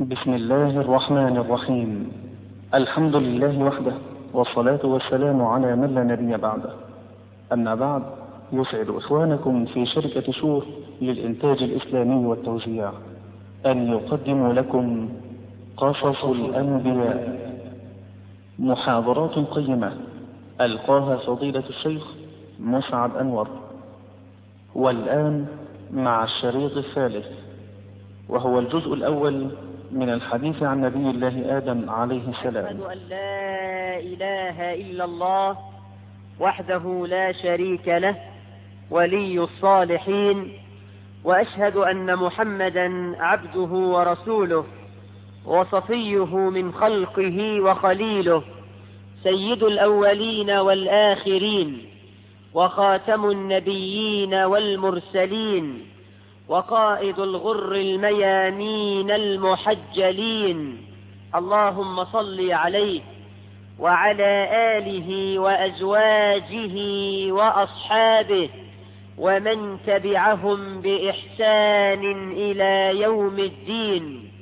بسم الله الرحمن الرحيم الحمد لله وحده والصلاة والسلام على من لا نبي بعده أما بعد يسعد إخوانكم في شركة شور للإنتاج الإسلامي والتوزيع أن يقدموا لكم قصص الأنبياء محاضرات قيمة ألقاها فضيلة الشيخ مسعد أنور والآن مع الشريط الثالث وهو الجزء الأول من الحديث عن نبي الله آدم عليه السلام أشهد أن لا إله إلا الله وحده لا شريك له ولي الصالحين وأشهد أن محمدا عبده ورسوله وصفيه من خلقه وخليله سيد الأولين والآخرين وخاتم النبيين والمرسلين وقائد الغر الميامين المحجلين اللهم صل عليه وعلى آله وأزواجه وأصحابه ومن تبعهم بإحسان إلى يوم الدين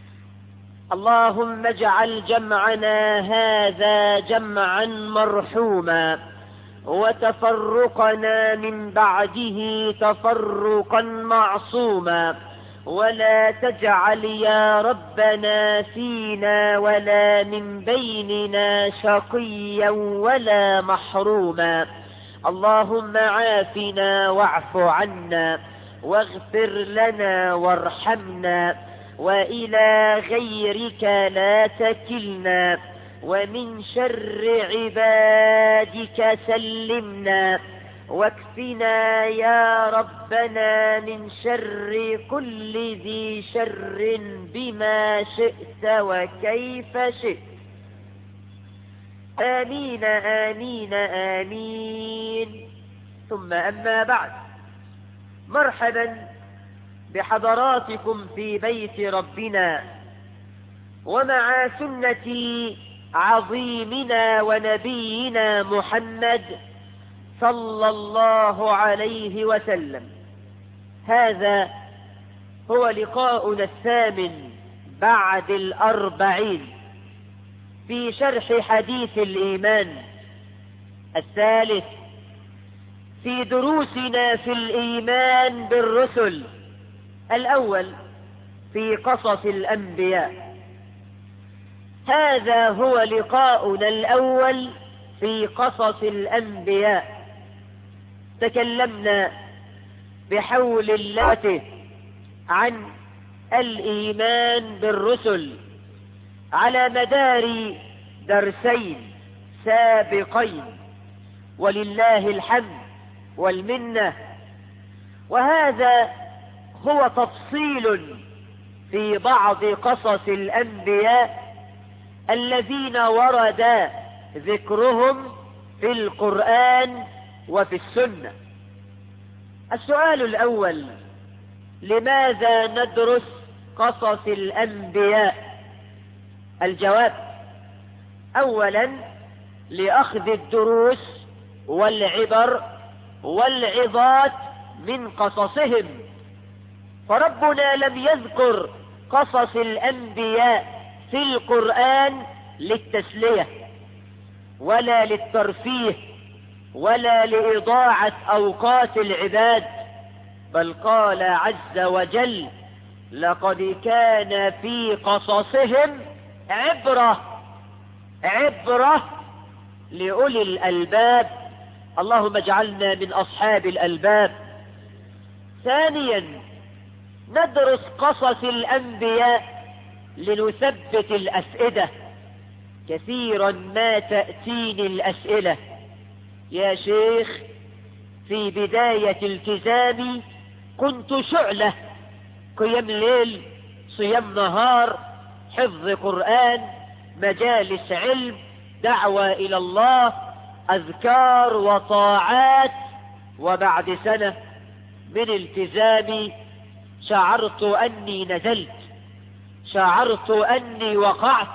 اللهم اجعل جمعنا هذا جمعا مرحوما وتفرقنا من بعده تفرقا معصوما ولا تجعل يا ربنا فينا ولا من بيننا شقيا ولا محروما اللهم عافنا واعف عنا واغفر لنا وارحمنا وإلى غيرك لا تكلنا ومن شر عبادك سلمنا واكفنا يا ربنا من شر كل ذي شر بما شئت وكيف شئت آمين آمين آمين ثم أما بعد مرحبا بحضراتكم في بيت ربنا ومع سنة عظيمنا ونبينا محمد صلى الله عليه وسلم هذا هو لقاؤنا الثامن بعد الأربعين في شرح حديث الإيمان الثالث في دروسنا في الإيمان بالرسل الأول في قصص الأنبياء هذا هو لقاؤنا الأول في قصص الأنبياء تكلمنا بحول الله عن الإيمان بالرسل على مدار درسين سابقين ولله الحمد والمنة وهذا هو تفصيل في بعض قصص الأنبياء الذين ورد ذكرهم في القرآن وفي السنة السؤال الأول لماذا ندرس قصص الأنبياء الجواب أولا لأخذ الدروس والعبر والعظات من قصصهم فربنا لم يذكر قصص الأنبياء في القرآن للتسلية ولا للترفيه ولا لإضاعة أوقات العباد بل قال عز وجل لقد كان في قصصهم عبرة عبرة لأولي الألباب اللهم اجعلنا من أصحاب الألباب ثانيا ندرس قصص الأنبياء لنثبت الأسئلة كثيرا ما تأتيني الأسئلة يا شيخ في بداية التزامي كنت شعلة قيام ليل صيام نهار حفظ قرآن مجالس علم دعوة إلى الله أذكار وطاعات وبعد سنة من التزامي شعرت أني نزلت شعرت أني وقعت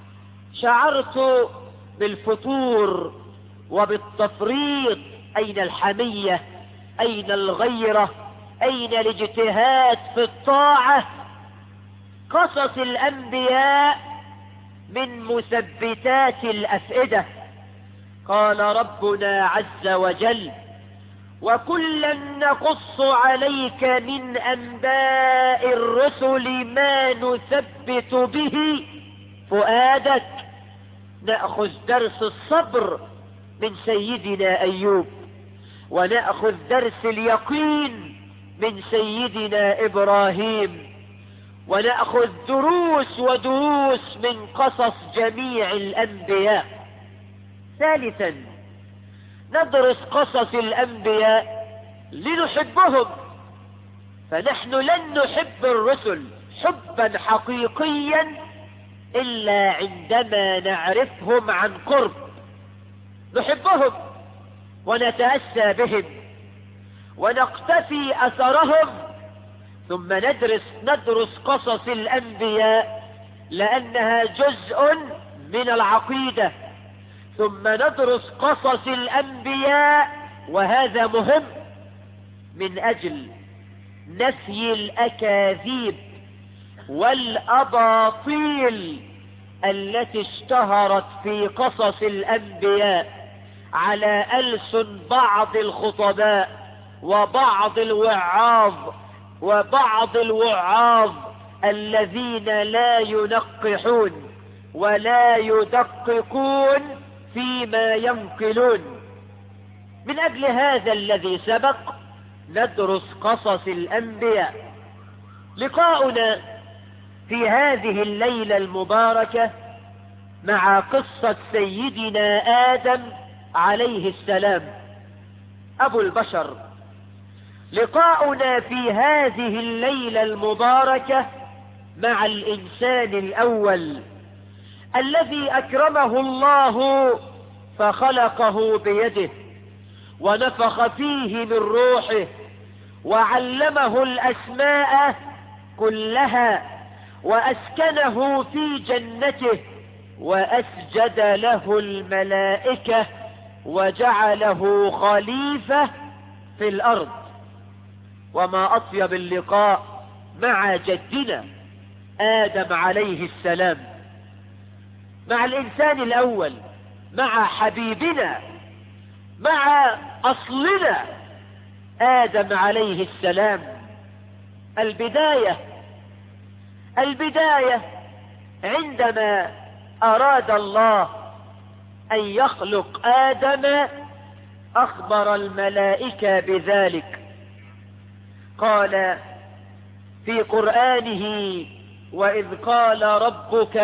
شعرت بالفتور وبالتفريط أين الحمية أين الغيرة أين الاجتهاد في الطاعة قصص الأنبياء من مثبتات الأفئدة قال ربنا عز وجل وكلا نقص عليك من أنباء الرسل ما نثبت به فؤادك نأخذ درس الصبر من سيدنا أيوب ونأخذ درس اليقين من سيدنا إبراهيم ونأخذ دروس ودروس من قصص جميع الأنبياء ثالثا ندرس قصص الأنبياء لنحبهم فنحن لن نحب الرسل حبا حقيقيا إلا عندما نعرفهم عن قرب نحبهم ونتأسى بهم ونقتفي أثرهم ثم ندرس ندرس قصص الأنبياء لأنها جزء من العقيدة ثم ندرس قصص الأنبياء وهذا مهم من أجل نفي الأكاذيب والأباطيل التي اشتهرت في قصص الأنبياء على ألسن بعض الخطباء وبعض الوعاظ وبعض الوعاظ الذين لا ينقحون ولا يدققون فيما ينقلون من أجل هذا الذي سبق ندرس قصص الأنبياء لقاؤنا في هذه الليلة المباركة مع قصة سيدنا آدم عليه السلام أبو البشر لقاؤنا في هذه الليلة المباركة مع الإنسان الأول الذي أكرمه الله فخلقه بيده ونفخ فيه من روحه وعلمه الأسماء كلها وأسكنه في جنته وأسجد له الملائكة وجعله خليفة في الأرض وما أطيب اللقاء مع جدنا آدم عليه السلام مع الإنسان الأول مع حبيبنا مع أصلنا آدم عليه السلام البداية البداية عندما أراد الله أن يخلق آدم أخبر الملائكة بذلك قال في قرآنه وإذ قال ربك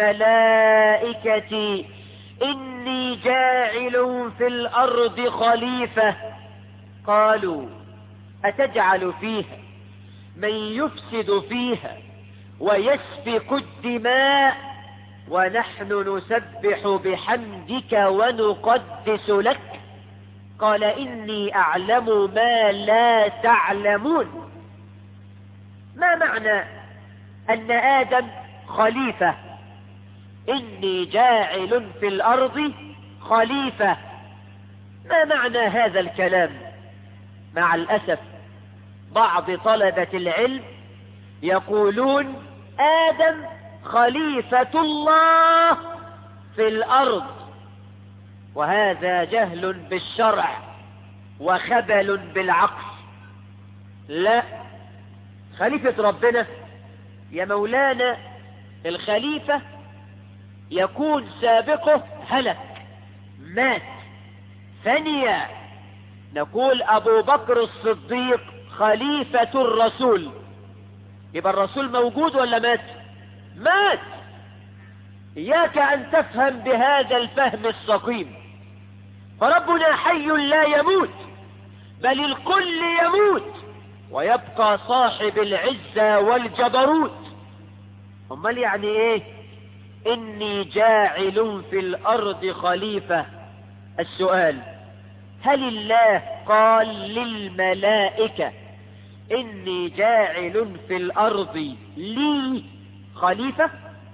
للملائكة إني جاعل في الأرض خليفة قالوا أتجعل فيها من يفسد فيها ويسفك الدماء ونحن نسبح بحمدك ونقدس لك قال إني أعلم ما لا تعلمون ما معنى أن آدم خليفة إني جاعل في الأرض خليفة ما معنى هذا الكلام مع الأسف بعض طلبة العلم يقولون آدم خليفة الله في الأرض وهذا جهل بالشرع وخبل بالعقل لا خليفة ربنا يا مولانا الخليفة يكون سابقه هلك مات ثانيا نقول أبو بكر الصديق خليفة الرسول يبقى الرسول موجود ولا مات مات إياك أن تفهم بهذا الفهم السقيم فربنا حي لا يموت بل الكل يموت ويبقى صاحب العزة والجبروت امال يعني ايه اني جاعل في الارض خليفة السؤال هل الله قال للملائكة اني جاعل في الارض لي خليفة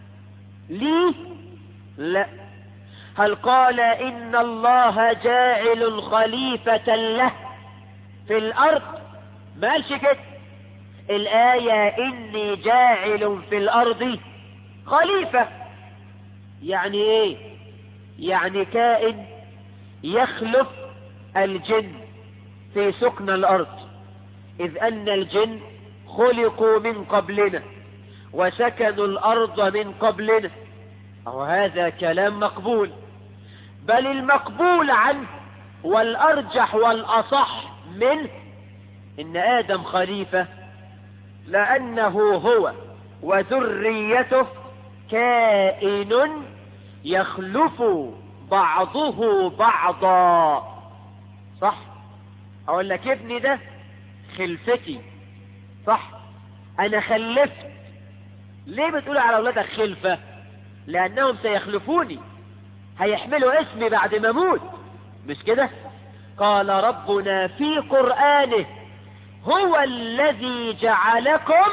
لي لا هل قال ان الله جاعل خليفة له في الارض ما قالش كده الآية إني جاعل في الأرض خليفة يعني إيه يعني كائن يخلف الجن في سكن الأرض إذ أن الجن خلقوا من قبلنا وسكنوا الأرض من قبلنا وهذا كلام مقبول بل المقبول عنه والأرجح والأصح منه إن آدم خليفة لأنه هو وذريته كائن يخلف بعضه بعضا صح اقول لك ابني ده خلفتي صح انا خلفت ليه بتقول على اولادك خلفة لانهم سيخلفوني هيحملوا اسمي بعد ما اموت مش كده قال ربنا في قرآنه هو الذي جعلكم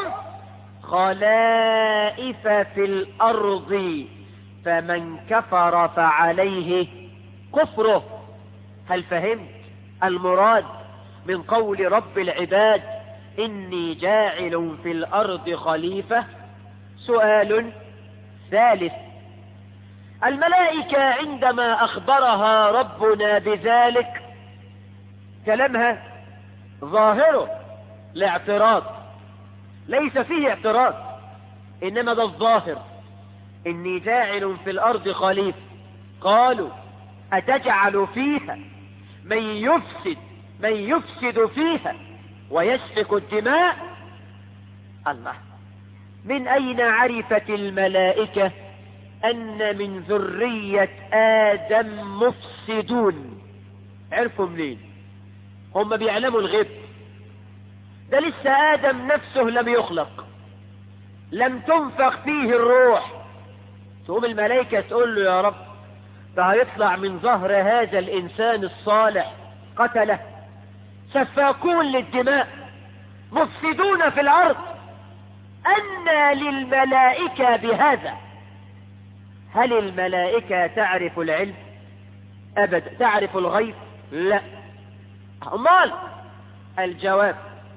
خلائف في الأرض فمن كفر فعليه كفره هل فهمت المراد من قول رب العباد إني جاعل في الأرض خليفة سؤال ثالث الملائكة عندما أخبرها ربنا بذلك كلامها ظاهره لاعتراض ليس فيه اعتراض إنما ده الظاهر إني جاعل في الأرض خليفة قالوا أتجعل فيها من يفسد من يفسد فيها ويسفك الدماء الله من أين عرفت الملائكة أن من ذرية آدم مفسدون عرفوا منين هم بيعلموا الغيب ده لسه آدم نفسه لم يخلق لم تنفخ فيه الروح تقوم الملائكة تقول له يا رب ده هيطلع من ظهر هذا الإنسان الصالح قتله سفاكون للدماء مفسدون في الأرض أنى للملائكة بهذا هل الملائكة تعرف العلم أبدا تعرف الغيب لا أمال الجواب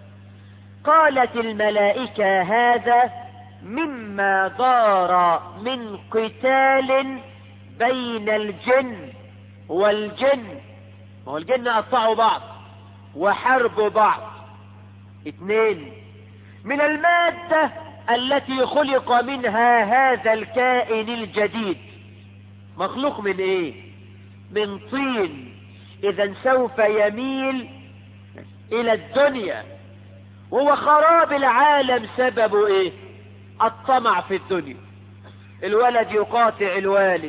قالت الملائكة هذا مما دار من قتال بين الجن والجن هو الجن قطعوا بعض وحربوا بعض اثنين من المادة التي خلق منها هذا الكائن الجديد مخلوق من ايه من طين اذا سوف يميل الى الدنيا وهو خراب العالم سببه ايه الطمع في الدنيا الولد يقاطع الوالد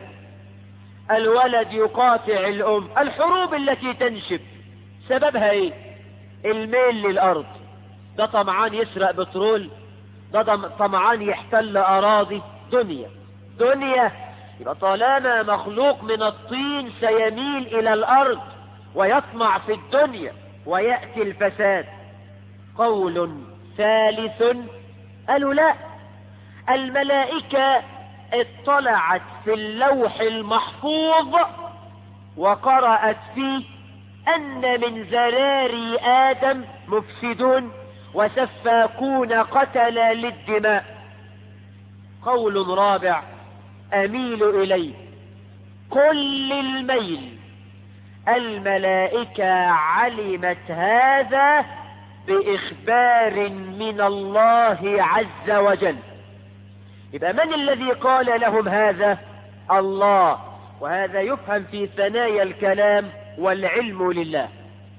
الولد يقاطع الام الحروب التي تنشب سببها ايه الميل للارض ده طمعان يسرق بترول ده طمعان يحتل اراضي دنيا دنيا يبقى طالما مخلوق من الطين سيميل الى الارض ويطمع في الدنيا ويأتي الفساد قول ثالث قالوا لا الملائكة اطلعت في اللوح المحفوظ وقرأت فيه أن من ذراري آدم مفسدون وسفاكون قتل للدماء قول رابع أميل إليه كل الميل الملائكة علمت هذا بإخبار من الله عز وجل يبقى من الذي قال لهم هذا الله وهذا يفهم في ثنايا الكلام والعلم لله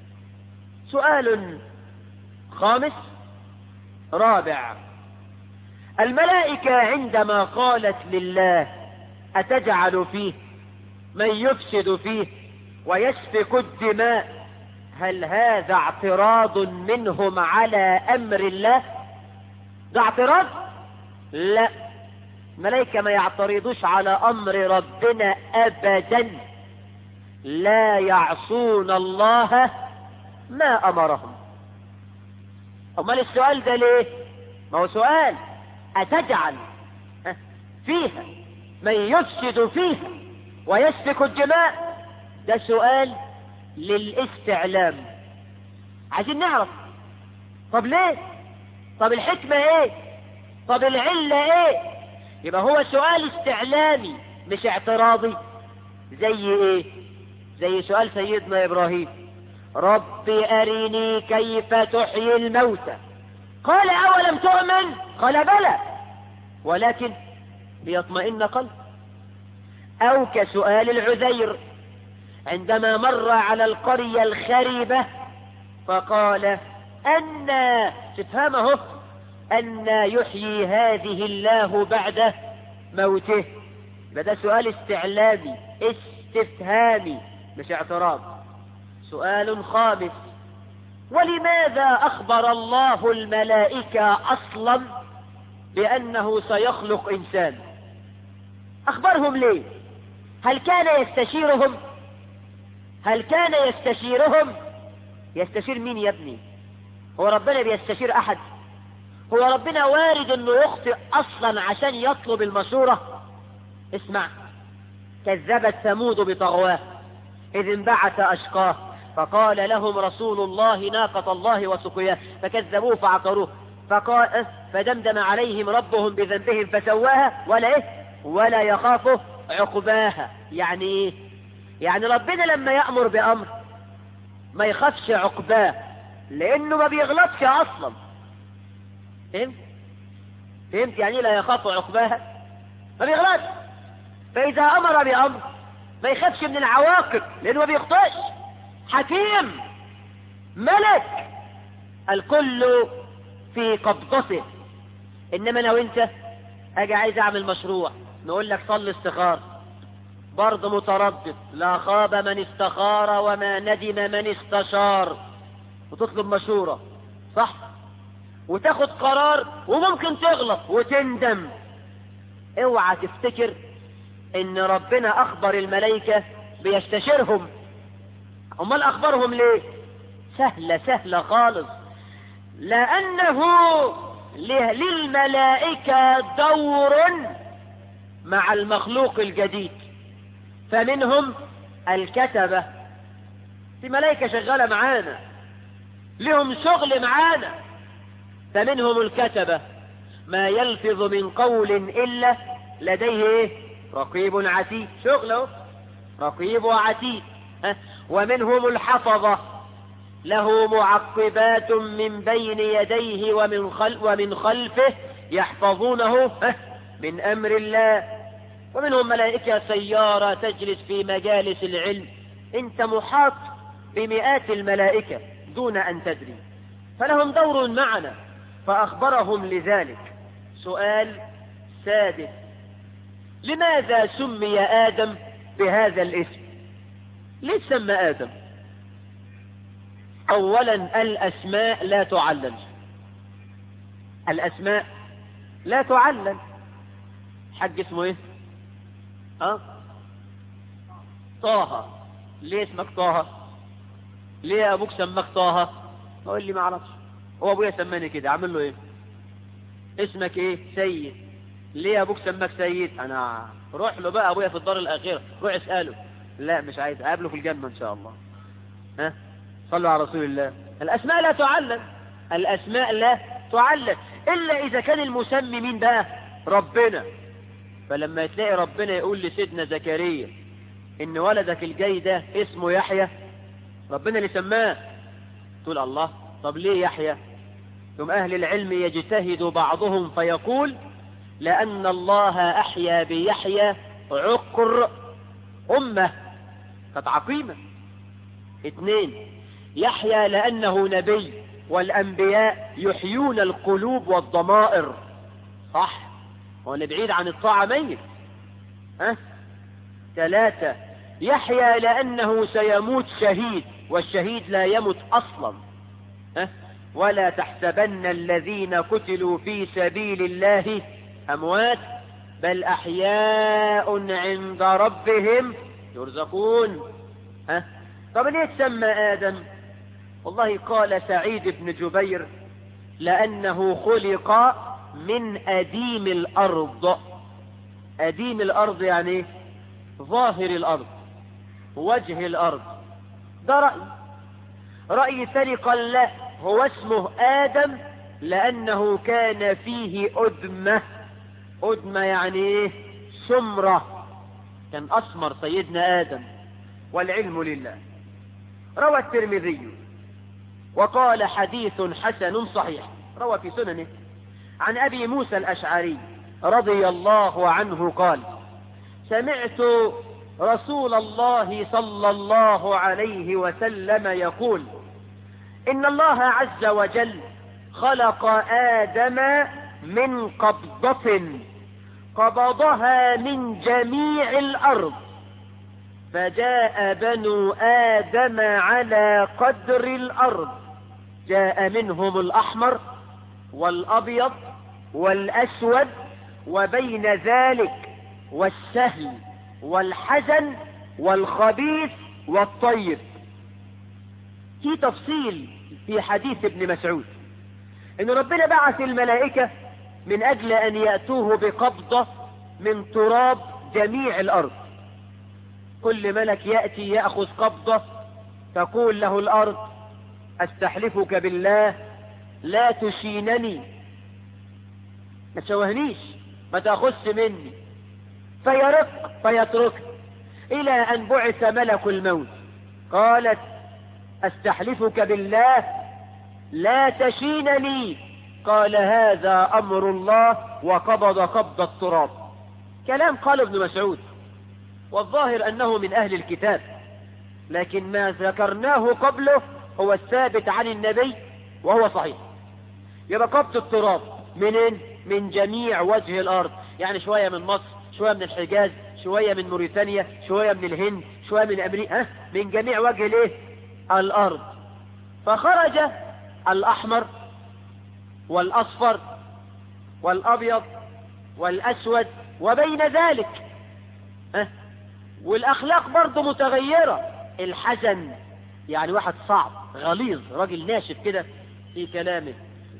سؤال خامس رابع الملائكة عندما قالت لله أتجعل فيه من يفسد فيه ويسفك الدماء هل هذا اعتراض منهم على أمر الله ده اعتراض لا الملائكة ما يعترضوش على أمر ربنا أبدا لا يعصون الله ما أمرهم أمال السؤال ده ليه ما هو سؤال أتجعل فيها من يفسد فيها ويسفك الدماء ده سؤال للاستعلام عايزين نعرف طب ليه طب الحكمة ايه طب العلة ايه يبقى هو سؤال استعلامي مش اعتراضي زي ايه زي سؤال سيدنا ابراهيم رب ارني كيف تحيي الموتى قال اولم تؤمن قال بلى ولكن ليطمئن قلب او كسؤال العذير عندما مر على القرية الخربة فقال أن تفهمه أن يحيي هذه الله بعد موته بدأ سؤال استعلامي استفهامي مش اعتراض سؤال خامس ولماذا أخبر الله الملائكة أصلا بأنه سيخلق إنسان أخبرهم ليه هل كان يستشيرهم هل كان يستشيرهم يستشير مين يا ابني هو ربنا بيستشير احد هو ربنا وارد انه يخطئ اصلا عشان يطلب المشورة اسمع كذبت ثمود بطغواه اذ انبعث اشقاه فقال لهم رسول الله ناقة الله وسقياه فكذبوه فعقروه فقال فدمدم عليهم ربهم بذنبهم فسواها ولا ايه ولا يخاف عقباها يعني ايه يعني ربنا لما يأمر بأمر ما يخافش عقباه لأنه ما بيغلطش أصلا فهمت؟ فهمت يعني لا يخاف عقباها ما بيغلطش فإذا أمر بأمر ما يخافش من العواقب لأنه ما بيخطئش حكيم ملك الكل في قبضته إنما أنا وأنت أجي عايز أعمل مشروع نقول لك صلي استخار برضه متردد لا خاب من استخار وما ندم من استشار وتطلب مشورة صح وتاخد قرار وممكن تغلط وتندم اوعى تفتكر ان ربنا اخبر الملائكة بيستشيرهم امال اخبرهم ليه سهلة سهلة خالص لانه للملائكة دور مع المخلوق الجديد فمنهم الكتبة في ملائكة شغالة معانا لهم شغل معانا فمنهم الكتبة ما يلفظ من قول إلا لديه إيه؟ رقيب عتيد شغله رقيب وعتيد ومنهم الحفظة له معقبات من بين يديه ومن, خل ومن خلفه يحفظونه من أمر الله ومنهم ملائكة سيارة تجلس في مجالس العلم انت محاط بمئات الملائكة دون أن تدري فلهم دور معنا فأخبرهم لذلك سؤال سادس لماذا سمي آدم بهذا الاسم ليش سمى آدم أولا الأسماء لا تعلل الأسماء لا تعلل حق اسمه ايه اه طه ليه اسمك طه ليه ابوك سماك طه قول لي ما اعرفش هو ابويا سماني كده اعمل له ايه اسمك ايه سيد ليه ابوك سماك سيد انا روح له بقى ابويا في الدار الاخيره روح اساله لا مش عايز اقابله في الجنه ان شاء الله ها صلوا على رسول الله الاسماء لا تعلم الاسماء لا تعلم الا اذا كان المسمي مين بقى ربنا فلما تلاقي ربنا يقول لسيدنا زكريا ان ولدك الجاي ده اسمه يحيى ربنا اللي سماه تقول الله طب ليه يحيى ثم اهل العلم يجتهد بعضهم فيقول لان الله احيا بيحيى عقر امه كانت عقيمه اثنين يحيى لانه نبي والانبياء يحيون القلوب والضمائر صح هو اللي بعيد عن الطاعة ميت ها ثلاثة يحيى لأنه سيموت شهيد والشهيد لا يموت أصلا ها ولا تحسبن الذين قتلوا في سبيل الله أموات بل أحياء عند ربهم يرزقون ها طب ليه تسمى آدم والله قال سعيد بن جبير لأنه خلق من أديم الأرض أديم الأرض يعني ظاهر الأرض وجه الأرض ده رأي رأي ثاني قال لا هو اسمه آدم لأنه كان فيه أدمة أدمة يعني إيه سمرة كان أسمر سيدنا آدم والعلم لله روى الترمذي وقال حديث حسن صحيح روى في سننه عن أبي موسى الأشعري رضي الله عنه قال سمعت رسول الله صلى الله عليه وسلم يقول إن الله عز وجل خلق آدم من قبضة قبضها من جميع الأرض فجاء بنو آدم على قدر الأرض جاء منهم الأحمر والأبيض والأسود وبين ذلك والسهل والحزن والخبيث والطيب في تفصيل في حديث ابن مسعود ان ربنا بعث الملائكة من اجل ان يأتوه بقبضة من تراب جميع الارض كل ملك يأتي يأخذ قبضة تقول له الارض استحلفك بالله لا تشينني ما تشوهنيش ما تأخذش مني فيرق فيترك إلى أن بعث ملك الموت قالت أستحلفك بالله لا تشينني قال هذا أمر الله وقبض قبض التراب كلام قال ابن مسعود والظاهر أنه من أهل الكتاب لكن ما ذكرناه قبله هو الثابت عن النبي وهو صحيح يبقى قبض التراب منين من جميع وجه الأرض يعني شوية من مصر شوية من الحجاز شوية من موريتانيا شوية من الهند شوية من أمريكا ها؟ من جميع وجه الايه الأرض فخرج الأحمر والأصفر والأبيض والأسود وبين ذلك ها؟ والأخلاق برضه متغيرة الحزن يعني واحد صعب غليظ راجل ناشف كده في كلامه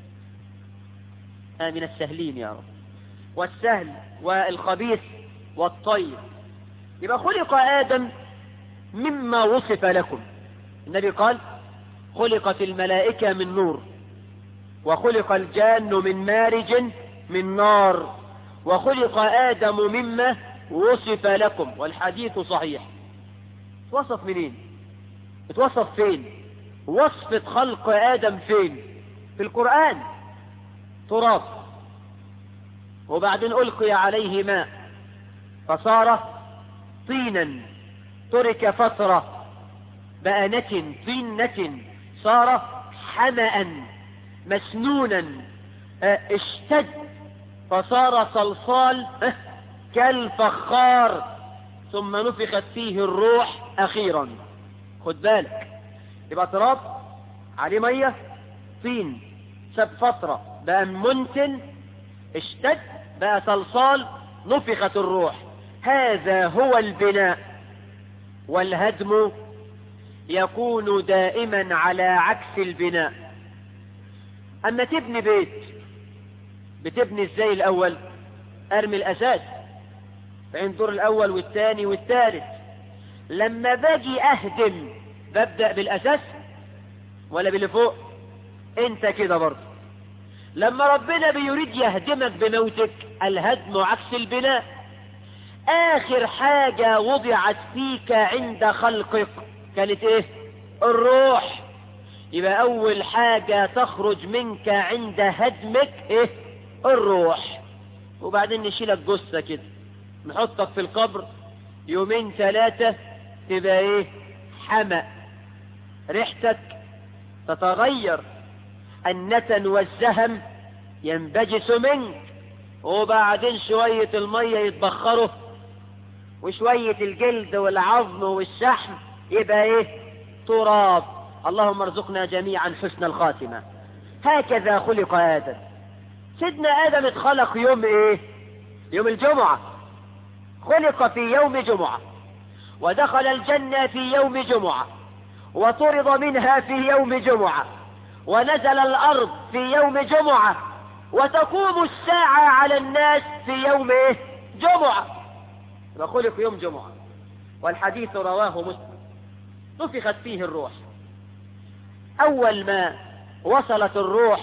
آه من السهلين يا رب والسهل والخبيث والطيب يبقى خلق آدم مما وصف لكم النبي قال خلقت الملائكة من نور وخلق الجان من مارج من نار وخلق آدم مما وصف لكم والحديث صحيح اتوصف منين اتوصف فين وصفة خلق آدم فين في القرآن تراب وبعدين ألقي عليه ماء فصار طينا ترك فترة بقى نتن طين نتن صار حمأ مسنونا اه اشتد فصار صلصال اه كالفخار ثم نفخت فيه الروح أخيرا خد بالك يبقى تراب عليه مية طين ساب فترة بقى منتن اشتد بقى صلصال نفخت الروح هذا هو البناء والهدم يكون دائما على عكس البناء اما تبني بيت بتبني ازاي الاول ارمي الاساس بين الدور الاول والثاني والثالث لما باجي اهدم ببدأ بالاساس ولا باللي فوق انت كده برضه لما ربنا بيريد يهدمك بموتك الهدم عكس البناء اخر حاجة وضعت فيك عند خلقك كانت ايه الروح يبقى اول حاجة تخرج منك عند هدمك ايه الروح وبعدين نشيلك جثة كده نحطك في القبر يومين ثلاثة تبقى ايه حمأ ريحتك تتغير النتن والزهم ينبجس منك وبعدين شوية المية يتبخروا وشوية الجلد والعظم والشحم يبقى ايه تراب اللهم ارزقنا جميعا حسن الخاتمة هكذا خلق آدم سيدنا آدم اتخلق يوم ايه يوم الجمعة خلق في يوم جمعة ودخل الجنة في يوم جمعة وطرد منها في يوم جمعة ونزل الأرض في يوم جمعة وتقوم الساعة على الناس في يوم ايه جمعة وخلق يوم جمعة والحديث رواه مسلم نفخت فيه الروح أول ما وصلت الروح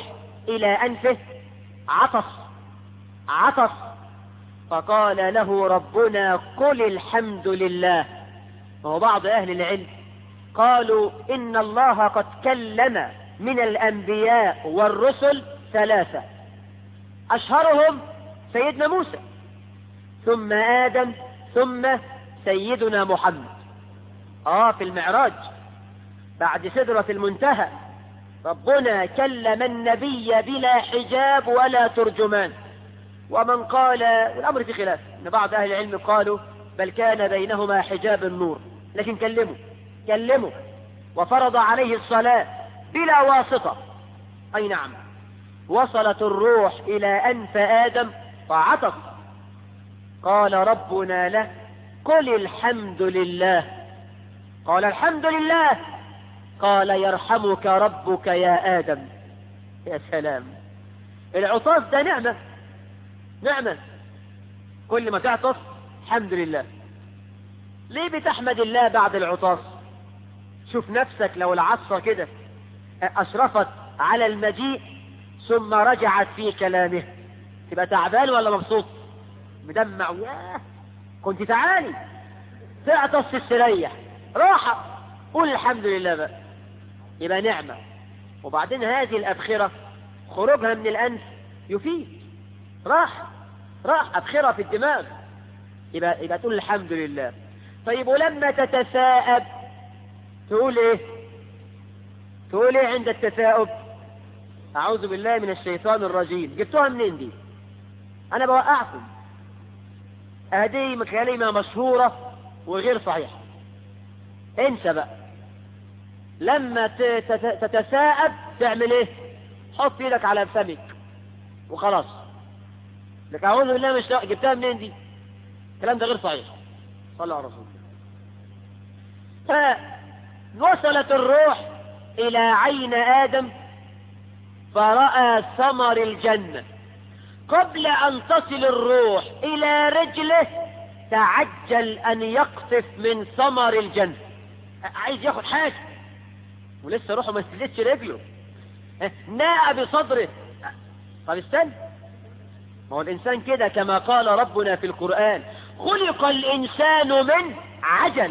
إلى أنفه عطس عطس فقال له ربنا قل الحمد لله وهو بعض أهل العلم قالوا إن الله قد كلم من الأنبياء والرسل ثلاثة أشهرهم سيدنا موسى ثم آدم ثم سيدنا محمد آه في المعراج بعد سدرة المنتهى ربنا كلم النبي بلا حجاب ولا ترجمان ومن قال والأمر في خلاف أن بعض أهل العلم قالوا بل كان بينهما حجاب النور لكن كلموا كلموا وفرض عليه الصلاة بلا واسطة أي نعم وصلت الروح إلى أنف آدم فعطف قال ربنا له قل الحمد لله قال الحمد لله قال يرحمك ربك يا آدم يا سلام العطاس ده نعمة نعمة كل ما تعطس الحمد لله ليه بتحمد الله بعد العطاس شوف نفسك لو العصا كده أشرفت على المجيء ثم رجعت في كلامه تبقى تعبان ولا مبسوط مدمع ياه كنت تعالي تعطس تستريح راحة قول الحمد لله بقى يبقى نعمة وبعدين هذه الأبخرة خروجها من الأنف يفيد راحة راح أبخرة في الدماغ يبقى, يبقى تقول الحمد لله طيب ولما تتثاءب تقول ايه تقول ايه عند التثاؤب اعوذ بالله من الشيطان الرجيم جبتوها منين دي انا بوقعكم هذه كلمة مشهورة وغير صحيحة انسى بقى لما تتثاءب تعمل ايه حط ايدك على فمك وخلاص لك اعوذ بالله مش جبتها منين دي الكلام ده غير صحيح صلى على رسول فوصلت الروح الى عين ادم فرأى ثمر الجنة قبل ان تصل الروح الى رجله تعجل ان يقطف من ثمر الجنة عايز ياخد حاجة ولسه روحه ما استلتش رجله ناء بصدره طب استنى ما هو الإنسان كده كما قال ربنا في القرآن خلق الإنسان من عجل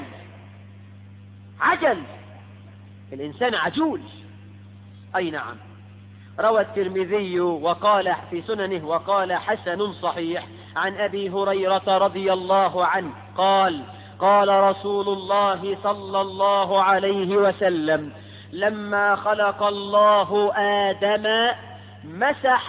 عجل الإنسان عجول أي نعم روى الترمذي وقال في سننه وقال حسن صحيح عن أبي هريرة رضي الله عنه قال قال رسول الله صلى الله عليه وسلم لما خلق الله آدم مسح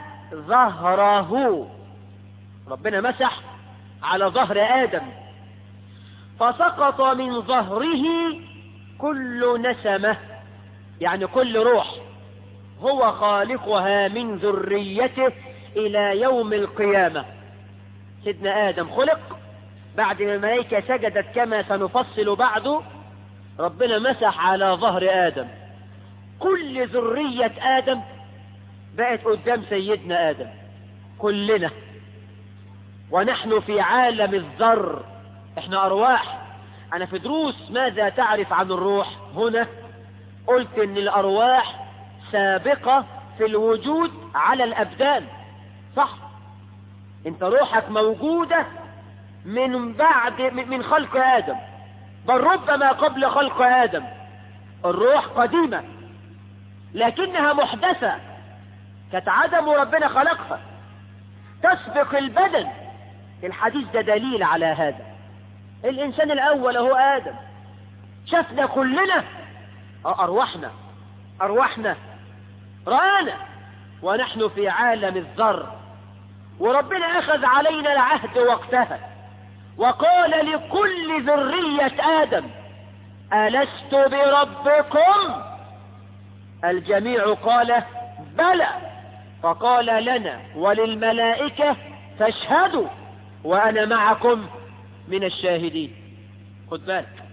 ظهره ربنا مسح على ظهر آدم فسقط من ظهره كل نسمة يعني كل روح هو خالقها من ذريته إلى يوم القيامة سيدنا آدم خلق بعد ما الملائكة سجدت كما سنفصل بعده ربنا مسح على ظهر آدم كل ذرية آدم بقت قدام سيدنا آدم كلنا ونحن في عالم الذر احنا أرواح أنا في دروس ماذا تعرف عن الروح هنا قلت ان الأرواح سابقة في الوجود على الأبدان صح انت روحك موجودة من بعد من خلق آدم بل ربما قبل خلق آدم الروح قديمة لكنها محدثة كانت عدم ربنا خلقها تسبق البدن الحديث ده دليل على هذا الإنسان الأول هو آدم شفنا كلنا أرواحنا أرواحنا رآنا ونحن في عالم الذر وربنا أخذ علينا العهد وقتها وقال لكل ذرية آدم ألست بربكم الجميع قال بلى فقال لنا وللملائكة فاشهدوا وأنا معكم من الشاهدين خد بالك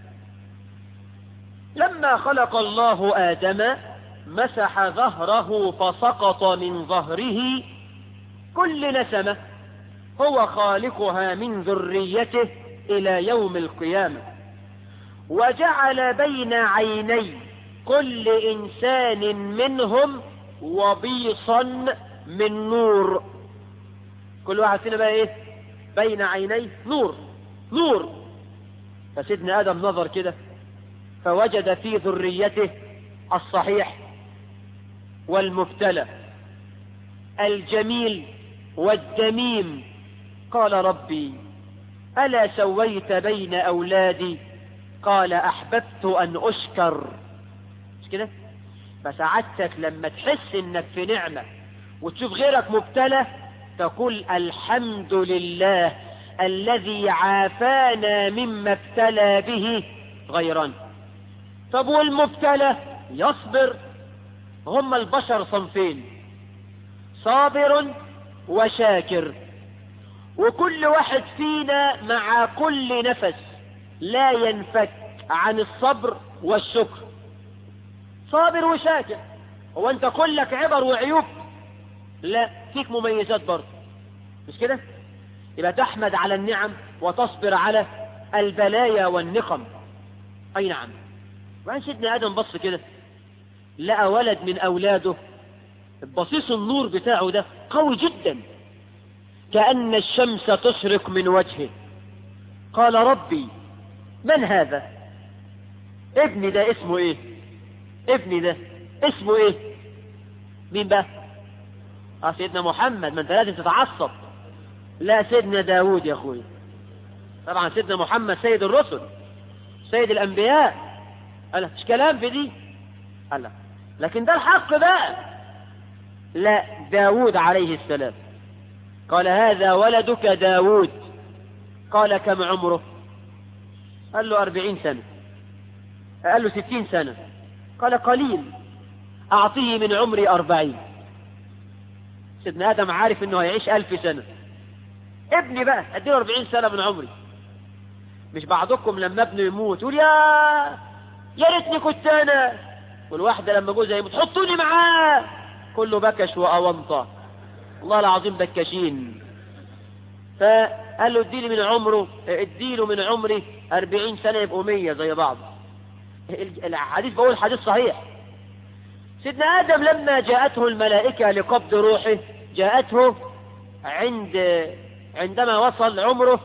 لما خلق الله آدم مسح ظهره فسقط من ظهره كل نسمة هو خالقها من ذريته إلى يوم القيامة وجعل بين عيني كل إنسان منهم وبيصا من نور كل واحد فينا بقى ايه بين عينيه نور نور فسيدنا ادم نظر كده فوجد في ذريته الصحيح والمبتلى الجميل والدميم قال ربي ألا سويت بين أولادي قال أحببت أن أشكر مش كده فسعادتك لما تحس انك في نعمة وتشوف غيرك مبتلى تقول الحمد لله الذي عافانا مما ابتلى به غيرنا طب والمبتلى يصبر هم البشر صنفين صابر وشاكر وكل واحد فينا مع كل نفس لا ينفك عن الصبر والشكر صابر وشاكر هو انت كلك عبر وعيوب لا فيك مميزات برضه مش كده يبقى تحمد على النعم وتصبر على البلايا والنقم اي نعم وبعدين سيدنا ادم بص كده لقى ولد من اولاده بصيص النور بتاعه ده قوي جدا كأن الشمس تشرق من وجهه قال ربي من هذا ابني ده اسمه ايه ابني ده اسمه ايه مين بقى اه سيدنا محمد ما انت لازم تتعصب لا سيدنا داود يا اخوي طبعا سيدنا محمد سيد الرسل سيد الانبياء قال مش كلام في دي قال لا. لكن ده الحق بقى لا داود عليه السلام قال هذا ولدك داود قال كم عمره قال له أربعين سنة قال له ستين سنة قال قليل أعطيه من عمري أربعين سيدنا آدم عارف أنه هيعيش ألف سنة ابني بقى أديله أربعين سنة من عمري مش بعضكم لما ابنه يموت يقول يا يا ريتني كنت أنا والواحدة لما جوزها يموت حطوني معاه كله بكش وأونطة الله العظيم بكاشين فقال له اديلي من عمره اديله من عمري أربعين سنة يبقوا مية زي بعض الحديث بقول حديث صحيح سيدنا آدم لما جاءته الملائكة لقبض روحه جاءته عند عندما وصل عمره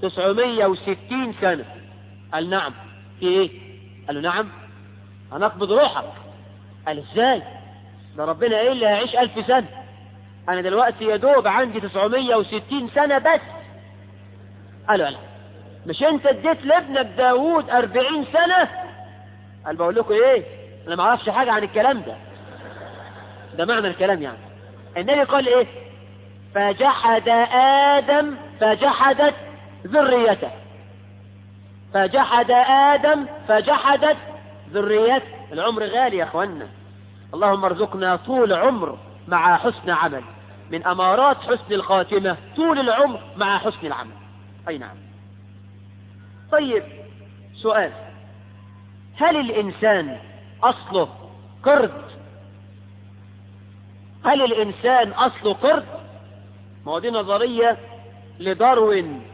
960 سنة قال نعم في ايه قال له نعم هنقبض روحك قال ازاي ده ربنا ايه اللي هيعيش ألف سنة انا دلوقتي يا دوب عندي 960 سنة بس قالوا لا مش انت اديت لابنك داوود 40 سنة قال بقول لكم ايه انا ما اعرفش حاجة عن الكلام ده ده معنى الكلام يعني النبي قال ايه فجحد ادم فجحدت ذريته فجحد ادم فجحدت ذريته العمر غالي يا اخوانا اللهم ارزقنا طول عمر مع حسن عمل من امارات حسن الخاتمة طول العمر مع حسن العمل اي نعم طيب سؤال هل الانسان اصله قرد هل الانسان اصله قرد ما هو دي نظرية لداروين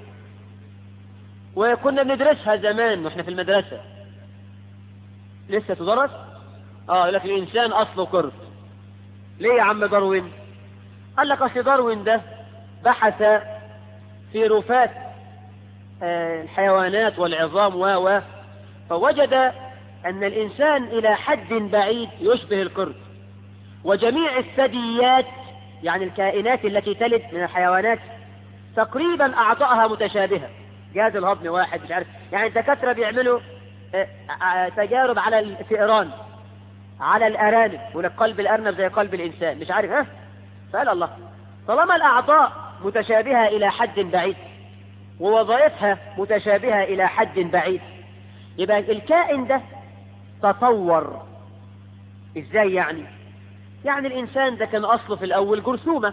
وكنا بندرسها زمان واحنا في المدرسة لسه تدرس اه لكن الانسان اصله قرد ليه يا عم داروين قال لك اصل داروين ده بحث في رفات آه الحيوانات والعظام و و فوجد ان الانسان الى حد بعيد يشبه القرد وجميع الثدييات يعني الكائنات التي تلد من الحيوانات تقريبا اعضائها متشابهه جهاز الهضم واحد مش عارف يعني الدكاتره بيعملوا آه آه تجارب على الفئران على الارانب ولك قلب الارنب زي قلب الانسان مش عارف ها سأل الله طالما الاعضاء متشابهة الى حد بعيد ووظائفها متشابهة الى حد بعيد يبقى الكائن ده تطور ازاي يعني يعني الانسان ده كان اصله في الاول جرثومة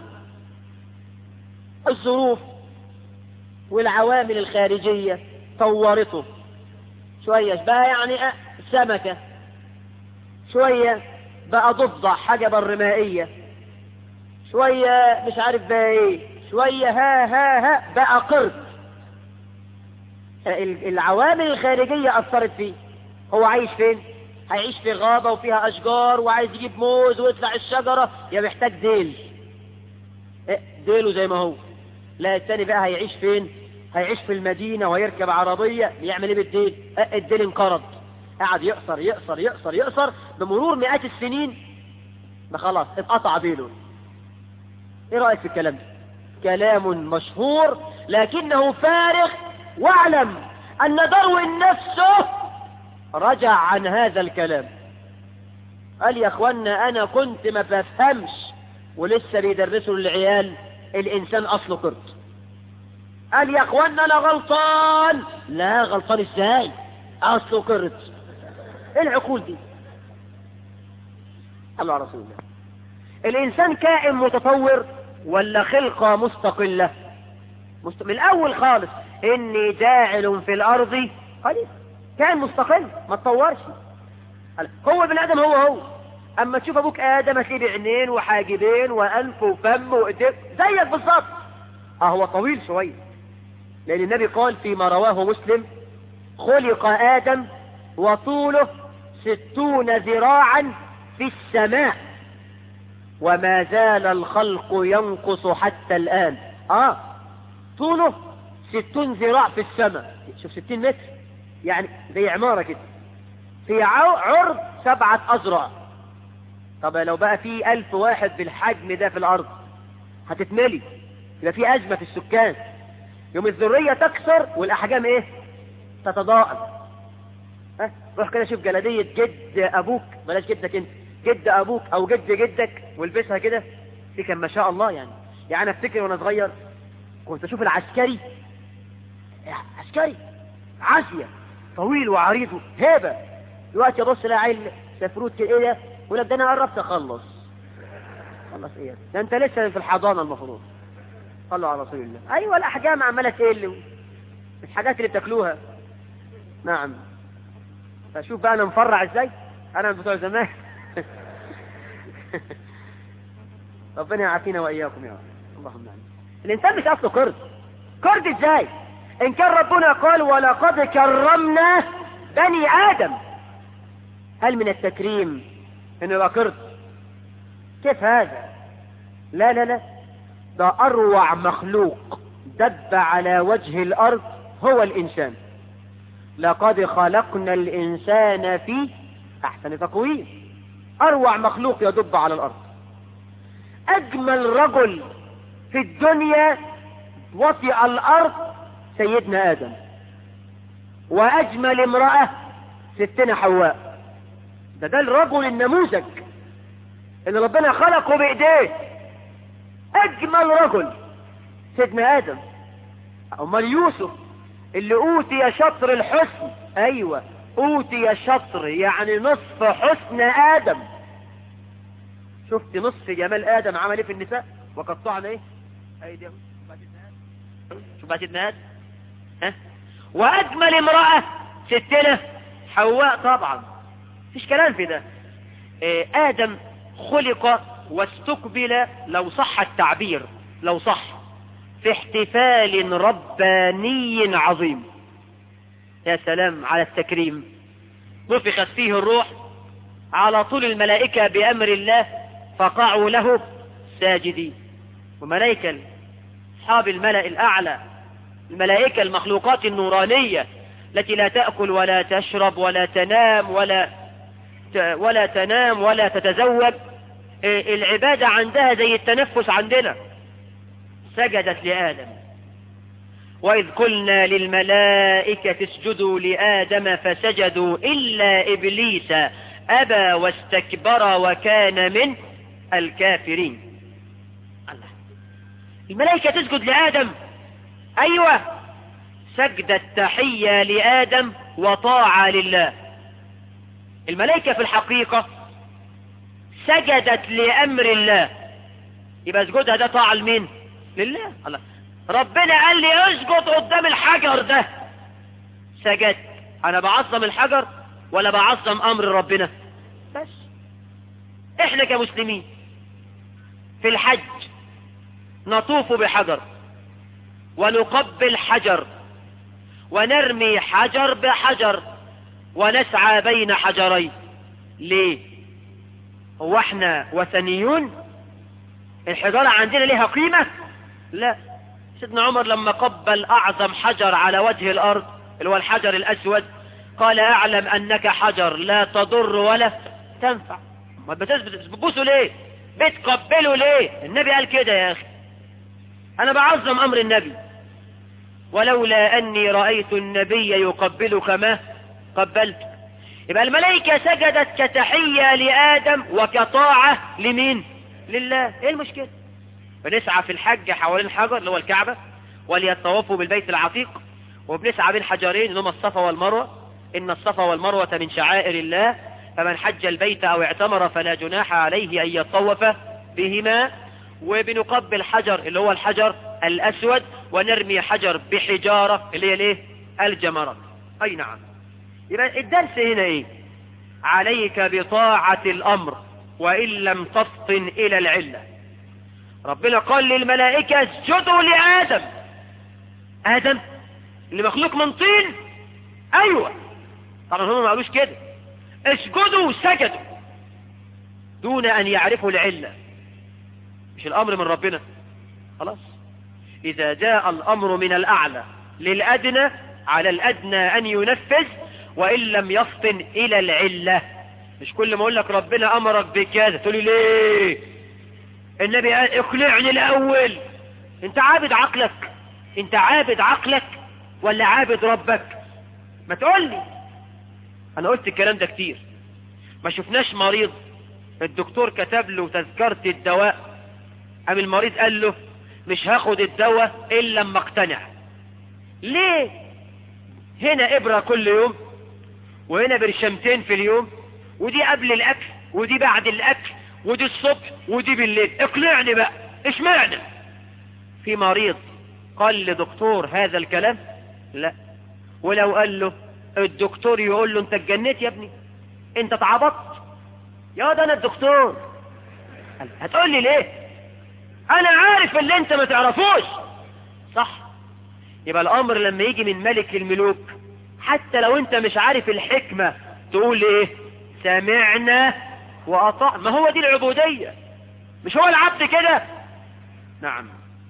الظروف والعوامل الخارجية طورته شوية بقى يعني سمكة شوية بقى ضفدع حاجة برمائية شوية مش عارف بقى ايه شوية ها ها ها بقى قرد العوامل الخارجية أثرت فيه هو عايش فين هيعيش في غابة وفيها أشجار وعايز يجيب موز ويطلع الشجرة يا محتاج ديل إيه ديله زي ما هو لا التاني بقى هيعيش فين هيعيش في المدينة ويركب عربية يعمل ايه بالديل إيه الديل انقرض قعد يقصر يقصر يقصر يقصر بمرور مئات السنين ما خلاص اتقطع ديله ايه رأيك في الكلام ده كلام مشهور لكنه فارغ واعلم أن داروين نفسه رجع عن هذا الكلام قال يا اخوانا انا كنت ما بفهمش ولسه بيدرسوا للعيال الانسان اصله قرد قال يا اخوانا انا غلطان لا غلطان ازاي اصله قرد ايه العقول دي الله على رسول الله الانسان كائن متطور ولا خلقة مستقلة مست... من الاول خالص اني جاعل في الارض خليفة كائن مستقل ما تطورش هو ابن ادم هو هو اما تشوف ابوك ادم هتلاقيه بعينين وحاجبين وانف وفم وايدين زيك بالظبط اه هو طويل شويه لان النبي قال فيما رواه مسلم خلق ادم وطوله ستون ذراعا في السماء وما زال الخلق ينقص حتى الان اه طوله ستون ذراع في السماء شوف ستين متر يعني زي عمارة كده في عرض سبعة أذرع طب لو بقى في ألف واحد بالحجم ده في الأرض هتتملي يبقى في أزمة في السكان يوم الذرية تكسر والأحجام إيه تتضاءل ها روح كده شوف جلدية جد أبوك بلاش جدك أنت جد أبوك أو جد جدك والبسها كده دي كان ما شاء الله يعني يعني أنا أفتكر وأنا صغير كنت أشوف العسكري عسكري عافية طويل وعريض هيبة دلوقتي ابص الاقي عيل سفروت كده ايه ده يقول لك ده انا قربت اخلص خلص ايه ده انت لسه في الحضانه المفروض صلوا على رسول الله ايوه الاحجام عماله تقل الحاجات اللي بتاكلوها نعم فشوف بقى انا مفرع ازاي انا من بتوع زمان ربنا يعافينا واياكم يا رب اللهم امين الانسان مش اصله قرد قرد ازاي ان كان ربنا قال ولقد كرمنا بني ادم هل من التكريم انه يبقى قرد كيف هذا لا لا لا ده اروع مخلوق دب على وجه الارض هو الانسان لقد خلقنا الانسان في احسن تقويم اروع مخلوق يدب على الارض اجمل رجل في الدنيا وطئ الارض سيدنا ادم واجمل امرأة ستنا حواء ده ده الرجل النموذج اللي ربنا خلقه بايديه اجمل رجل سيدنا ادم امال يوسف اللي اوتي شطر الحسن ايوه اوتي شطر يعني نصف حسن ادم شفت نصف جمال ادم عمل ايه في النساء وقطعنا ايه ايديهم شوف بقى سيدنا ادم ها واجمل امرأة ستنا حواء طبعا مفيش كلام في ده إيه ادم خلق واستقبل لو صح التعبير لو صح في احتفال رباني عظيم يا سلام على التكريم نفخت فيه الروح على طول الملائكة بأمر الله فقعوا له ساجدين وملائكة أصحاب الملأ الأعلى الملائكة المخلوقات النورانية التي لا تأكل ولا تشرب ولا تنام ولا ولا تنام ولا تتزوج العبادة عندها زي التنفس عندنا سجدت لآدم وإذ قلنا للملائكة اسجدوا لآدم فسجدوا إلا إبليس أبى واستكبر وكان من الكافرين الله الملائكة تسجد لآدم أيوة سجد التحية لآدم وطاعة لله الملائكة في الحقيقة سجدت لأمر الله يبقى سجودها ده طاعة لمين لله الله ربنا قال لي اسجد قدام الحجر ده سجدت انا بعظم الحجر ولا بعظم امر ربنا بس احنا كمسلمين في الحج نطوف بحجر ونقبل حجر ونرمي حجر بحجر ونسعى بين حجرين ليه هو احنا وثنيون الحجارة عندنا ليها قيمة لا سيدنا عمر لما قبل اعظم حجر على وجه الارض اللي هو الحجر الاسود قال اعلم انك حجر لا تضر ولا تنفع ما بتبوسوا ليه بتقبلوا ليه النبي قال كده يا اخي انا بعظم امر النبي ولولا اني رأيت النبي يقبلك ما قبلت يبقى الملائكة سجدت كتحية لآدم وكطاعة لمين لله ايه المشكلة بنسعى في الحج حوالين الحجر اللي هو الكعبة وليطوفوا بالبيت العتيق وبنسعى بين حجرين اللي هما الصفا والمروة إن الصفا والمروة من شعائر الله فمن حج البيت أو اعتمر فلا جناح عليه أن يطوف بهما وبنقبل حجر اللي هو الحجر الأسود ونرمي حجر بحجارة اللي هي ليه الجمرات أي نعم يبقى الدرس هنا إيه عليك بطاعة الأمر وإن لم تفطن إلى العلة ربنا قال للملائكة اسجدوا لآدم آدم اللي مخلوق من طين أيوة طبعا هم ما قالوش كده اسجدوا سجدوا دون أن يعرفوا العلة مش الأمر من ربنا خلاص إذا جاء الأمر من الأعلى للأدنى على الأدنى أن ينفذ وإن لم يفطن إلى العلة مش كل ما أقول لك ربنا أمرك بكذا تقولي ليه النبي قال اقنعني الأول انت عابد عقلك انت عابد عقلك ولا عابد ربك ما تقول لي انا قلت الكلام ده كتير ما شفناش مريض الدكتور كتب له تذكرة الدواء ام المريض قال له مش هاخد الدواء الا لما اقتنع ليه هنا ابرة كل يوم وهنا برشمتين في اليوم ودي قبل الاكل ودي بعد الاكل ودي الصبح ودي بالليل اقنعني بقى اشمعنى في مريض قال لدكتور هذا الكلام لا ولو قال له الدكتور يقول له انت اتجنيت يا ابني انت اتعبطت يا ده انا الدكتور هتقول لي ليه انا عارف اللي انت ما تعرفوش صح يبقى الامر لما يجي من ملك الملوك حتى لو انت مش عارف الحكمة تقول ايه سمعنا واطعنا ما هو دي العبودية مش هو العبد كده نعم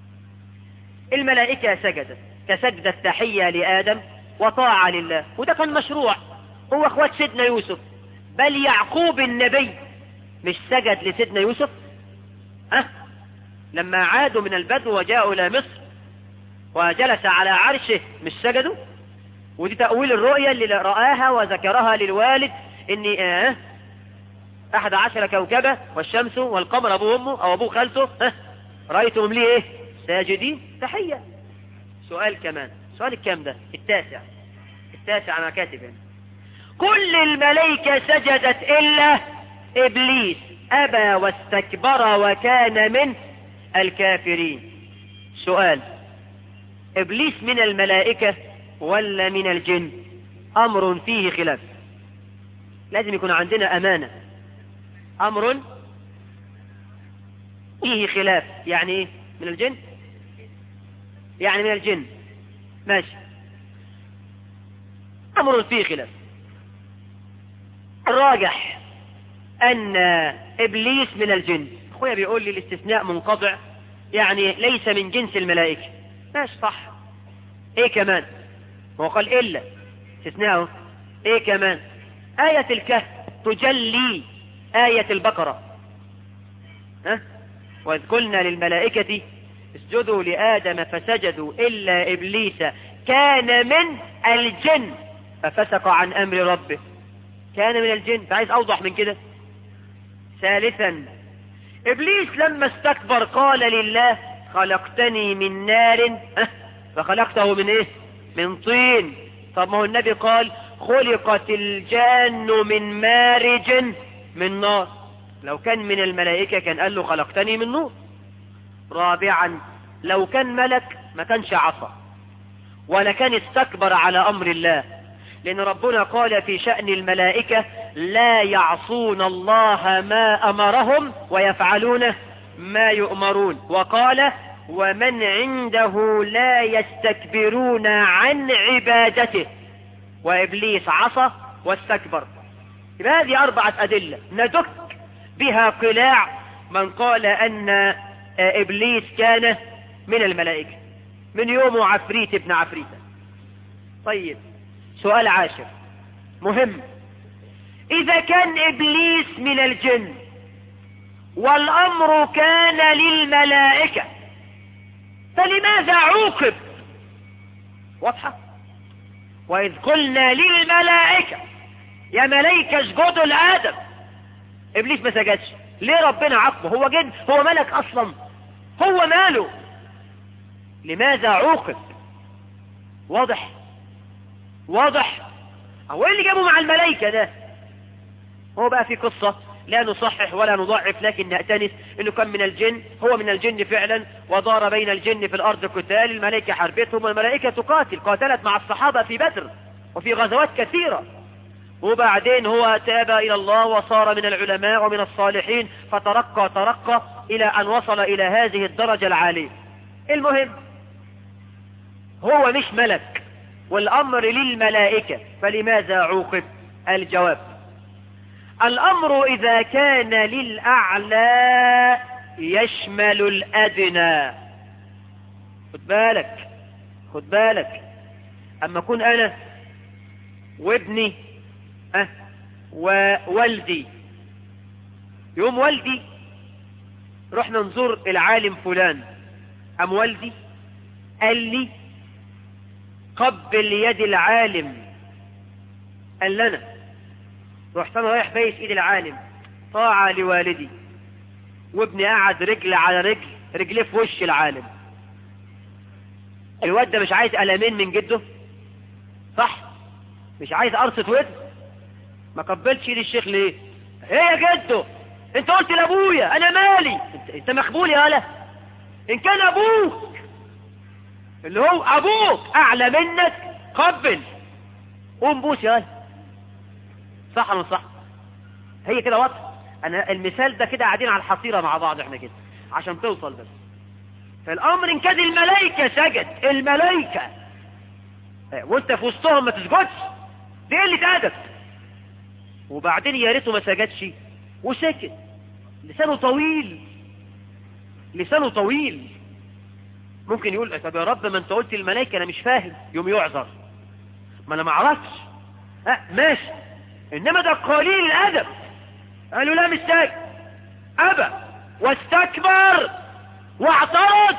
الملائكة سجدت كسجد التحية لآدم وطاعة لله وده كان مشروع هو اخوات سيدنا يوسف بل يعقوب النبي مش سجد لسيدنا يوسف أه؟ لما عادوا من البدو وجاءوا إلى مصر وجلس على عرشه مش سجدوا ودي تأويل الرؤيا اللي رآها وذكرها للوالد إني آه أحد عشر كوكبة والشمس والقمر أبوه أمه أو أبوه خالته أه؟ رأيتهم ليه إيه ساجدين تحية سؤال كمان سؤال الكام ده التاسع التاسع أنا كاتب يعني. كل الملائكة سجدت إلا إبليس أبى واستكبر وكان من الكافرين سؤال إبليس من الملائكة ولا من الجن أمر فيه خلاف لازم يكون عندنا أمانة أمر فيه خلاف يعني إيه من الجن يعني من الجن ماشي أمر فيه خلاف الراجح أن إبليس من الجن أخويا بيقول لي الاستثناء منقطع يعني ليس من جنس الملائكة ماشي صح ايه كمان هو قال إلا استثناءه ايه كمان آية الكهف تجلي آية البقرة ها وإذ قلنا للملائكة اسجدوا لآدم فسجدوا إلا إبليس كان من الجن ففسق عن أمر ربه كان من الجن فعايز أوضح من كده ثالثا إبليس لما استكبر قال لله خلقتني من نار فخلقته من إيه من طين طب ما هو النبي قال خلقت الجان من مارج من نار لو كان من الملائكة كان قال له خلقتني من نور رابعا لو كان ملك ما كانش عصى ولا كان استكبر على أمر الله لأن ربنا قال في شأن الملائكة لا يعصون الله ما أمرهم ويفعلون ما يؤمرون وقال ومن عنده لا يستكبرون عن عبادته وإبليس عصى واستكبر يبقى هذه أربعة أدلة ندك بها قلاع من قال أن إبليس كان من الملائكة من يوم عفريت ابن عفريتة طيب سؤال عاشر مهم إذا كان إبليس من الجن والأمر كان للملائكة فلماذا عوقب واضحة وإذ قلنا للملائكة يا ملائكة اسجدوا لآدم إبليس ما سجدش ليه ربنا عاقبه هو جن هو ملك أصلا هو ماله لماذا عوقب واضح واضح هو ايه اللي جابه مع الملائكة ده هو بقى في قصة لا نصحح ولا نضعف لكن نأتنس انه كان من الجن هو من الجن فعلا ودار بين الجن في الارض قتال الملائكة حربتهم والملائكة تقاتل قاتلت مع الصحابة في بدر وفي غزوات كثيرة وبعدين هو تاب الى الله وصار من العلماء ومن الصالحين فترقى ترقى الى ان وصل الى هذه الدرجة العالية المهم هو مش ملك والامر للملائكة فلماذا عوقب الجواب الأمر إذا كان للأعلى يشمل الأدنى خد بالك خد بالك أما أكون أنا وابني أه ووالدي يوم والدي رحنا نزور العالم فلان أم والدي قال لي قبل يد العالم قال لنا رحت انا رايح بايس ايد العالم طاعة لوالدي وابني قاعد رجل على رجل رجليه في وش العالم الواد ده مش عايز قلمين من جده صح مش عايز قرصة ود ما قبلتش ايد الشيخ ليه ايه يا جدو انت قلت لابويا انا مالي انت, انت مخبول يا هلا ان كان ابوك اللي هو ابوك اعلى منك قبل قوم بوس يا هلا صح ولا صح هي كده واضحه انا المثال ده كده قاعدين على الحصيره مع بعض احنا كده عشان توصل بس فالامر ان كان الملائكه سجد الملائكه وانت في وسطهم ما تسجدش دي قله ادب وبعدين يا ريته ما سجدش وسكت لسانه طويل لسانه طويل ممكن يقول طب يا رب ما انت قلت الملائكه انا مش فاهم يوم يعذر ما انا ما اعرفش اه ماشي انما ده قليل الادب قالوا لا مش ساجد ابى واستكبر واعترض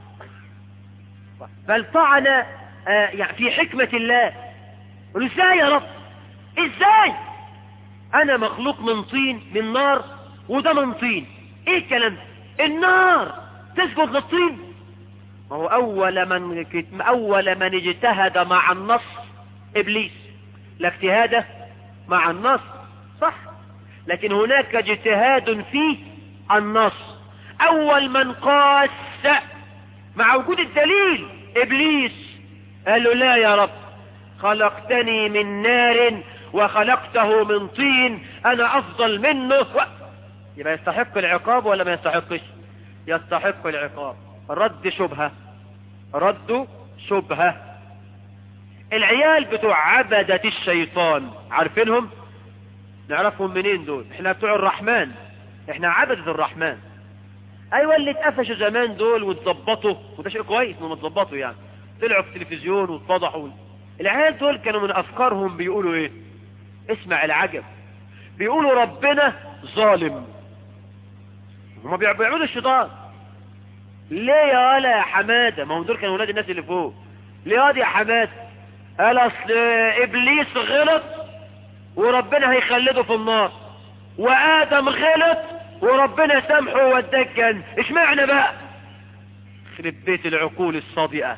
بل طعن آه يعني في حكمة الله قالوا ازاي يا رب ازاي انا مخلوق من طين من نار وده من طين ايه الكلام ده النار تسجد للطين ما هو اول من اول من اجتهد مع النص ابليس لا اجتهاده مع النص صح لكن هناك اجتهاد في النص اول من قاس مع وجود الدليل ابليس قال له لا يا رب خلقتني من نار وخلقته من طين انا افضل منه و... يبقى يستحق العقاب ولا ما يستحقش يستحق العقاب رد شبهة رد شبهة العيال بتوع عبدة الشيطان عارفينهم نعرفهم منين دول احنا بتوع الرحمن احنا عبدة الرحمن ايوه اللي اتقفشوا زمان دول واتظبطوا وده شيء كويس انهم اتظبطوا يعني طلعوا في التلفزيون واتفضحوا العيال دول كانوا من افكارهم بيقولوا ايه اسمع العجب بيقولوا ربنا ظالم هما بيعبدوا الشيطان ليه يا ولا يا حمادة ما هم دول كانوا ولاد الناس اللي فوق ليه يا حمادة قال اصل ابليس غلط وربنا هيخلده في النار وادم غلط وربنا سامحه ووداه الجنة اشمعنى بقى خرب بيت العقول الصادئة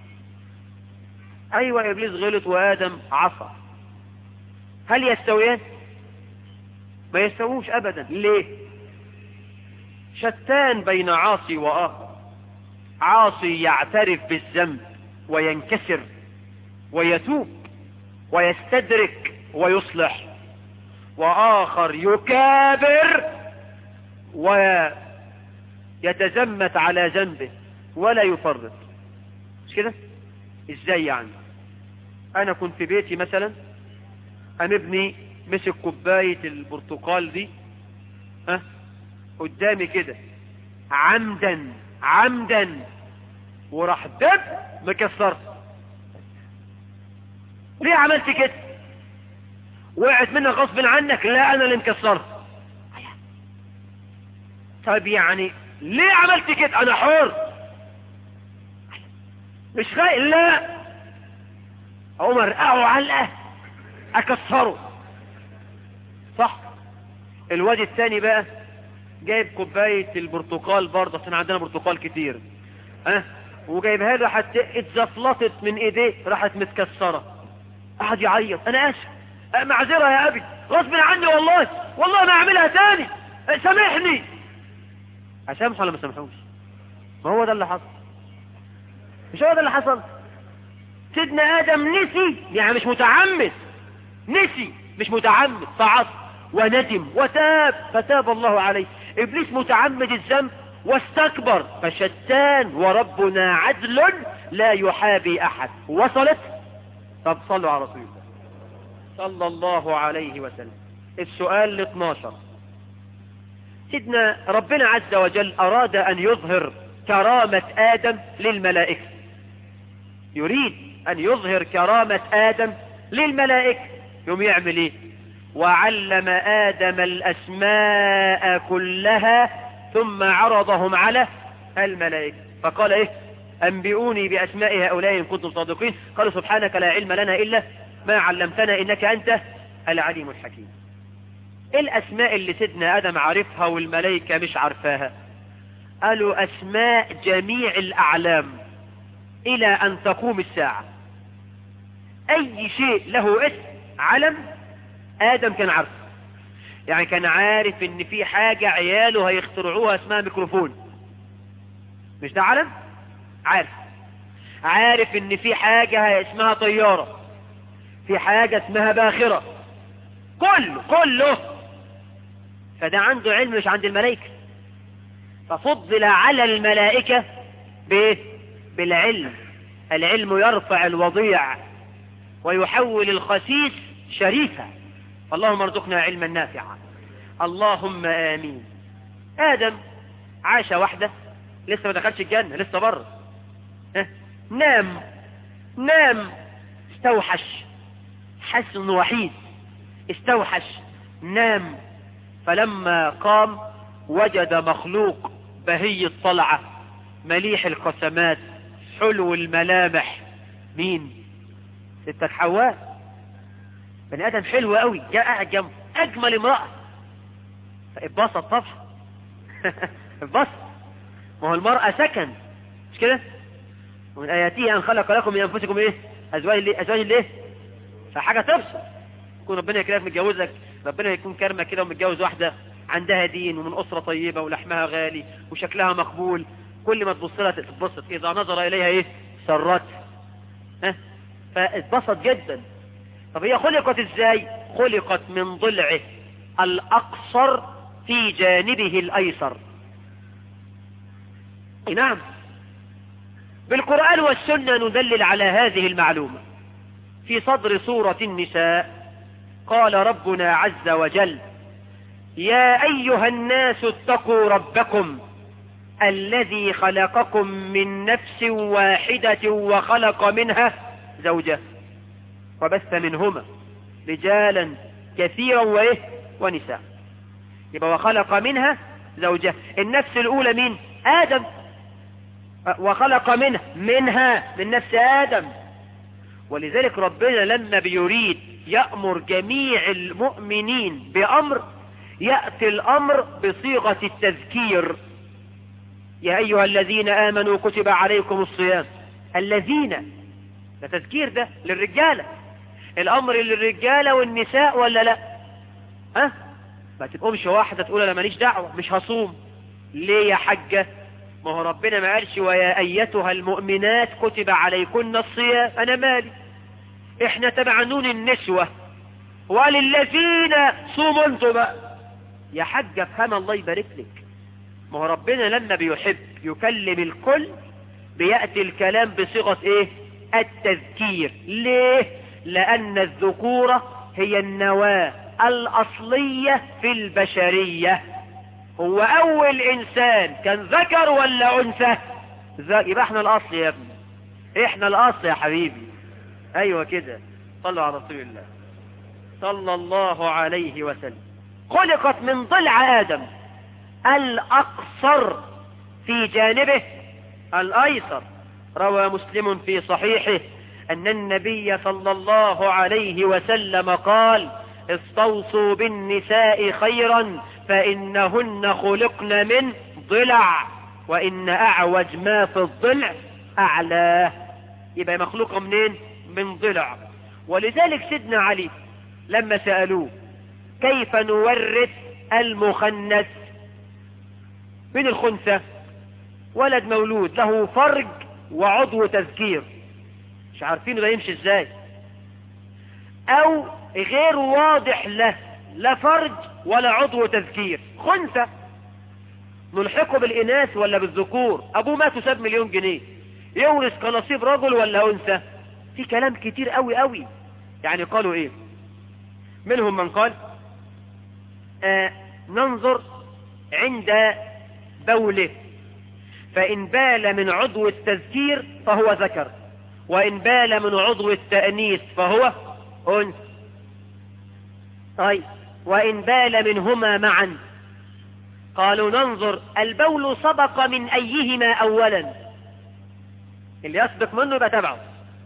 ايوه ابليس غلط وادم عصى هل يستويان ما يستووش ابدا ليه شتان بين عاصي واخر عاصي يعترف بالذنب وينكسر ويتوب ويستدرك ويصلح واخر يكابر ويتزمت على ذنبه ولا يفرط مش كده ازاي يعني انا كنت في بيتي مثلا ام ابني مسك كوباية البرتقال دي ها قدامي كده عمدا عمدا وراح دب مكسرت ليه عملت كده وقعت منك غصب عنك لا انا اللي مكسرت طب يعني ليه عملت كده انا حر مش خايف لا اقوم ارقعه علقه اكسره صح الواد الثاني بقى جايب كوبايه البرتقال برضه عشان عندنا برتقال كتير ها أه؟ وجايبها له حتى اتزفلطت من ايديه راحت متكسره قعد يعيط انا اسف معذره يا ابي غصب عني والله والله ما اعملها تاني سامحني اسامحه ولا ما سامحوش ما هو ده اللي حصل مش هو ده اللي حصل سيدنا ادم نسي يعني مش متعمد نسي مش متعمد فعص وندم وتاب فتاب الله عليه ابليس متعمد الذنب واستكبر فشتان وربنا عدل لا يحابي احد وصلت طب صلوا على رسول الله صلى الله عليه وسلم السؤال ال 12 سيدنا ربنا عز وجل اراد ان يظهر كرامة ادم للملائكة يريد ان يظهر كرامة ادم للملائكة يوم يعمل ايه وعلم ادم الاسماء كلها ثم عرضهم على الملائكة فقال ايه انبئوني باسماء هؤلاء ان كنتم صادقين قالوا سبحانك لا علم لنا الا ما علمتنا انك انت العليم الحكيم ايه الاسماء اللي سيدنا ادم عارفها والملائكة مش عارفاها قالوا اسماء جميع الاعلام الى ان تقوم الساعة اي شيء له اسم علم ادم كان عارفه يعني كان عارف ان في حاجة عياله هيخترعوها اسمها ميكروفون مش ده علم عارف عارف ان في حاجة اسمها طيارة في حاجة اسمها باخرة كله كله فده عنده علم مش عند الملائكة ففضل على الملائكة بايه بالعلم العلم يرفع الوضيع ويحول الخسيس شريفا اللهم ارزقنا علما نافعا اللهم امين ادم عاش وحده لسه ما دخلش الجنة لسه بره نام نام استوحش حس انه وحيد استوحش نام فلما قام وجد مخلوق بهي الطلعة مليح القسمات حلو الملامح مين ستك حواء بني ادم حلو قوي جاء قاعد جنبه اجمل امرأة فاتبسط طبعا اتبسط ما هو المرأة سكن مش كده ومن اياته ان خلق لكم من انفسكم ايه ازواج ليه ازواج ليه فحاجة تبسط يكون ربنا يكرمك متجوزك ربنا يكون كرمك كده ومتجوز واحدة عندها دين ومن أسرة طيبة ولحمها غالي وشكلها مقبول كل ما تبص لها تتبسط إذا نظر إليها إيه سرت ها فاتبسط جدا طب هي خلقت إزاي خلقت من ضلعه الأقصر في جانبه الأيسر نعم بالقرآن والسنة ندلل على هذه المعلومة في صدر سورة النساء قال ربنا عز وجل يا أيها الناس اتقوا ربكم الذي خلقكم من نفس واحدة وخلق منها زوجة وبث منهما رجالا كثيرا وإيه ونساء يبقى وخلق منها زوجة النفس الأولى مين آدم وخلق منها منها من نفس آدم ولذلك ربنا لما بيريد يأمر جميع المؤمنين بأمر يأتي الأمر بصيغة التذكير يا أيها الذين آمنوا كتب عليكم الصيام الذين ده تذكير ده للرجالة الأمر للرجالة والنساء ولا لا ها ما تقومش واحدة تقول أنا ماليش دعوة مش هصوم ليه يا حجة ما هو ربنا ما قالش ويا أيتها المؤمنات كتب عليكن الصيام أنا مالي احنا تبع نون النسوة وللذين صوموا انتوا بقى يا حاج افهم الله يبارك لك ما هو ربنا لما بيحب يكلم الكل بيأتي الكلام بصيغة ايه التذكير ليه لأن الذكورة هي النواة الأصلية في البشرية هو أول إنسان كان ذكر ولا أنثى يبقى احنا الأصل يا ابني احنا الأصل يا حبيبي أيوة كده صلوا على رسول الله صلى الله عليه وسلم خلقت من ضلع آدم الأقصر في جانبه الأيسر روى مسلم في صحيحه أن النبي صلى الله عليه وسلم قال استوصوا بالنساء خيرا فإنهن خلقن من ضلع وإن أعوج ما في الضلع أعلاه يبقى مخلوقة منين من ضلع ولذلك سيدنا علي لما سألوه كيف نورث المخنث من الخنثى ولد مولود له فرج وعضو تذكير مش عارفين ده يمشي ازاي او غير واضح له لا فرج ولا عضو تذكير خنثى نلحقه بالإناث ولا بالذكور أبوه مات وساب مليون جنيه يورث كنصيب رجل ولا أنثى في كلام كتير قوي قوي يعني قالوا إيه منهم من قال آه ننظر عند بوله فإن بال من عضو التذكير فهو ذكر وإن بال من عضو التأنيث فهو أنثى طيب وإن بال منهما معا قالوا ننظر البول سبق من أيهما أولا اللي يسبق منه يبقى تبعه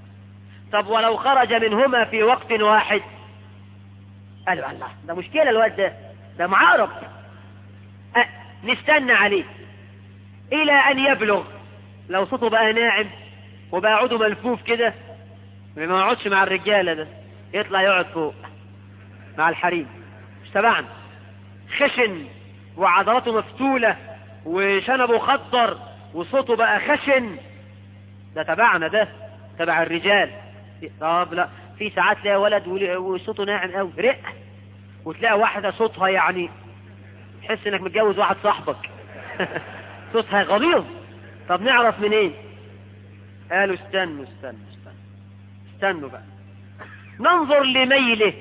طب ولو خرج منهما في وقت واحد قالوا الله ده مشكلة الواد ده ده معارض أه نستنى عليه إلى أن يبلغ لو صوته بقى ناعم وبقى عوده ملفوف كده ما يقعدش مع الرجالة ده يطلع يقعد فوق مع الحريم مش تبعنا خشن وعضلاته مفتولة وشنبه خضر وصوته بقى خشن ده تبعنا ده تبع الرجال طب لا في ساعات تلاقي ولد وصوته ناعم قوي رق وتلاقي واحدة صوتها يعني تحس انك متجوز واحد صاحبك صوتها غليظ طب نعرف منين قالوا استنوا استنوا استنوا استنوا بقى ننظر لميله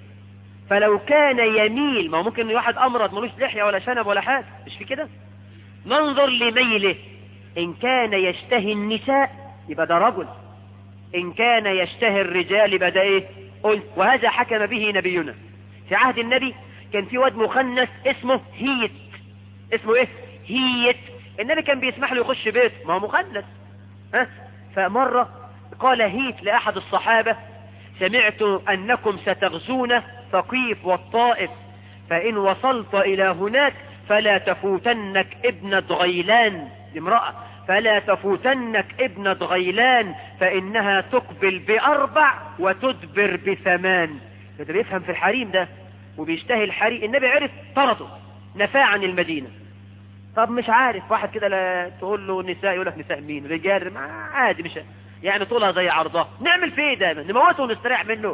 فلو كان يميل ما ممكن واحد امرض ملوش لحية ولا شنب ولا حاجة مش في كده ننظر لميله ان كان يشتهي النساء يبقى ده رجل ان كان يشتهي الرجال يبقى ده ايه قلت وهذا حكم به نبينا في عهد النبي كان في واد مخنث اسمه هيت اسمه ايه هيت النبي كان بيسمح له يخش بيت ما هو مخنث ها فمرة قال هيت لأحد الصحابة سمعت أنكم ستغزون ثقيف والطائف فإن وصلت إلى هناك فلا تفوتنك ابنة غيلان امرأة فلا تفوتنك ابنة غيلان فإنها تقبل بأربع وتدبر بثمان ده بيفهم في الحريم ده وبيشتهي الحريم النبي عرف طرده نفاه عن المدينة طب مش عارف واحد كده لا تقول له نساء يقول لك نساء مين رجال عادي مش يعني طولها زي عرضها نعمل فيه ده نموته ونستريح منه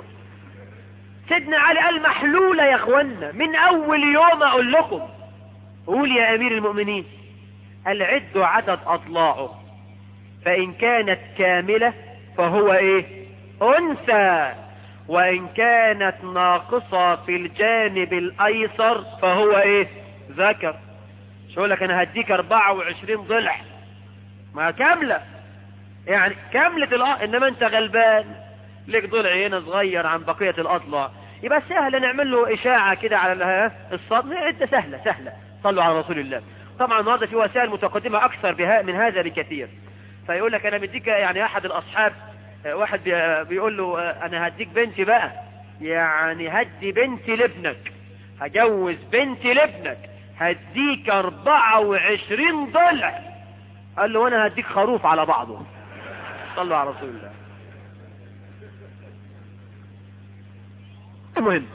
سيدنا علي قال محلولة يا اخوانا من اول يوم اقول لكم قول يا امير المؤمنين قال عدوا عدد اضلاعه فان كانت كاملة فهو ايه انثى وان كانت ناقصة في الجانب الايسر فهو ايه ذكر مش هقول لك انا هديك 24 ضلع ما كاملة يعني كاملة الأ... انما انت غلبان ليك ضلع هنا صغير عن بقية الاضلاع يبقى سهل نعمل له اشاعة كده على الصدر عدة سهلة سهلة صلوا على رسول الله طبعا النهارده في وسائل متقدمة اكثر بها من هذا بكثير فيقول لك انا مديك يعني احد الاصحاب واحد بيقول له انا هديك بنتي بقى يعني هدي بنتي لابنك هجوز بنتي لابنك هديك 24 ضلع قال له وانا هديك خروف على بعضه صلوا على رسول الله المهم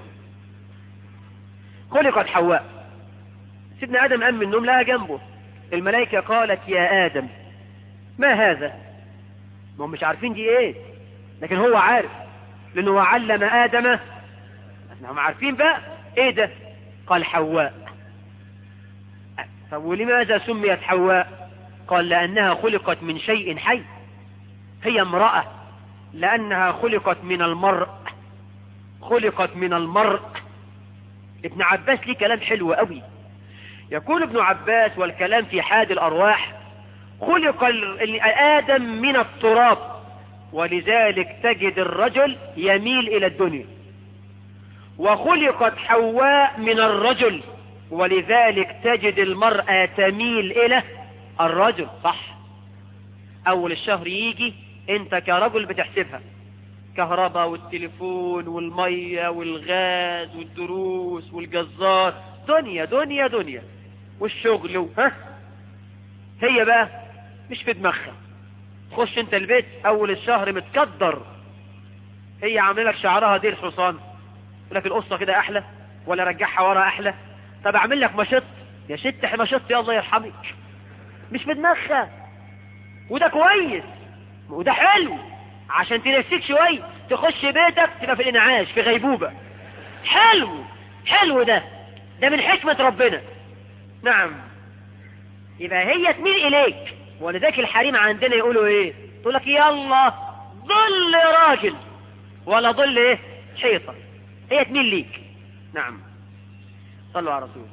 خلقت حواء سيدنا آدم قام من النوم لها جنبه الملائكة قالت يا آدم ما هذا ما هم مش عارفين دي ايه لكن هو عارف لانه علم آدم احنا هم عارفين بقى ايه ده قال حواء طب ولماذا سميت حواء قال لأنها خلقت من شيء حي هي امرأة لأنها خلقت من المرء خلقت من المرء ابن عباس ليه كلام حلو قوي يقول ابن عباس والكلام في حاد الأرواح خلق ال- آدم من التراب ولذلك تجد الرجل يميل إلى الدنيا وخلقت حواء من الرجل ولذلك تجد المرأة تميل إلى الرجل صح أول الشهر يجي أنت كرجل بتحسبها كهرباء والتليفون والمية والغاز والدروس والجزار دنيا دنيا دنيا والشغل و- ها هي بقى مش في دماغها تخش انت البيت اول الشهر متكدر هي عامله لك شعرها دير حصان يقول لك القصه كده احلى ولا رجعها ورا احلى طب اعمل لك مشط يا ست احنا مشط يا الله يرحمك مش في دماغها وده كويس وده حلو عشان تنسيك شوية تخش بيتك تبقى في الانعاش في غيبوبة حلو حلو ده ده من حكمة ربنا نعم يبقى هي تميل اليك ولذلك الحريم عندنا يقولوا ايه تقول لك يلا ظل راجل ولا ظل ايه حيطة هي تميل ليك نعم صلوا على رسول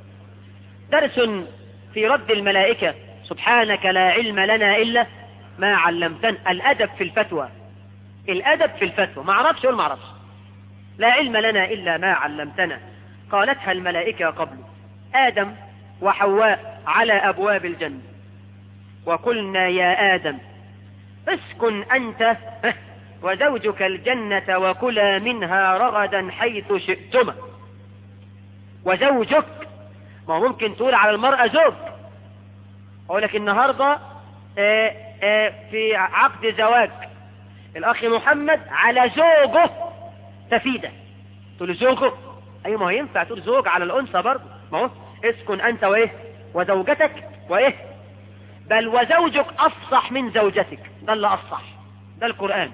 درس في رد الملائكة سبحانك لا علم لنا إلا ما علمتنا الأدب في الفتوى الأدب في الفتوى ما عرفش قول ما عرفش لا علم لنا إلا ما علمتنا قالتها الملائكة قبل آدم وحواء على أبواب الجنة وقلنا يا آدم اسكن أنت وزوجك الجنة وكلا منها رغدا حيث شئتما وزوجك ما هو ممكن تقول على المرأة زوج أقول لك النهاردة آه، آه، في عقد زواج الأخ محمد على زوجه تفيدة تقول له زوجه أيوة ما هو ينفع تقول زوج على الأنثى برضه ما هو اسكن أنت وإيه وزوجتك وإيه بل وزوجك أفصح من زوجتك ده اللي أفصح ده القرآن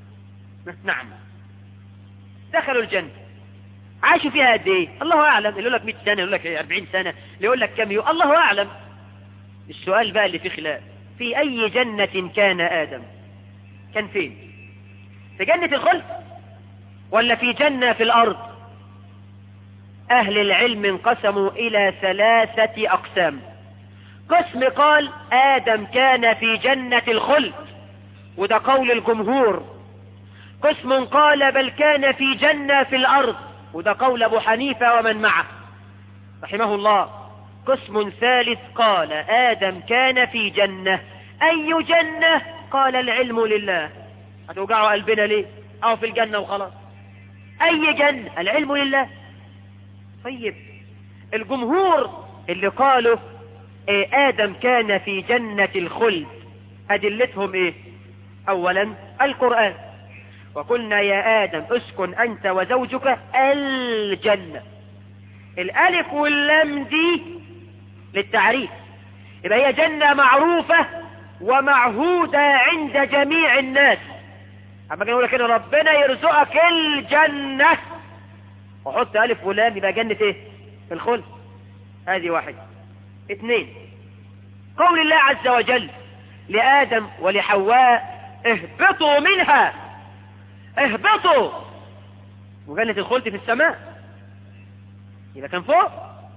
نعم دخلوا الجنة عاشوا فيها قد ايه الله اعلم اللي يقول لك 100 سنه يقول لك إيه 40 سنه اللي يقول لك كم يوم الله اعلم السؤال بقى اللي فيه خلاف في اي جنة كان ادم كان فين في جنة الخلد ولا في جنة في الارض اهل العلم انقسموا الى ثلاثة اقسام قسم قال ادم كان في جنة الخلد وده قول الجمهور قسم قال بل كان في جنة في الارض وده قول ابو حنيفة ومن معه رحمه الله قسم ثالث قال آدم كان في جنة أي جنة قال العلم لله هتوجعوا قلبنا ليه أو في الجنة وخلاص أي جنة العلم لله طيب الجمهور اللي قالوا إيه آدم كان في جنة الخلد أدلتهم إيه أولا القرآن وقلنا يا آدم اسكن أنت وزوجك الجنة الألف واللام دي للتعريف يبقى هي جنة معروفة ومعهودة عند جميع الناس أما كان يقول لك إن ربنا يرزقك الجنة وحط ألف ولام يبقى جنة إيه الخلد هذه واحدة اثنين قول الله عز وجل لآدم ولحواء اهبطوا منها اهبطوا وجنة الخلد في السماء إذا كان فوق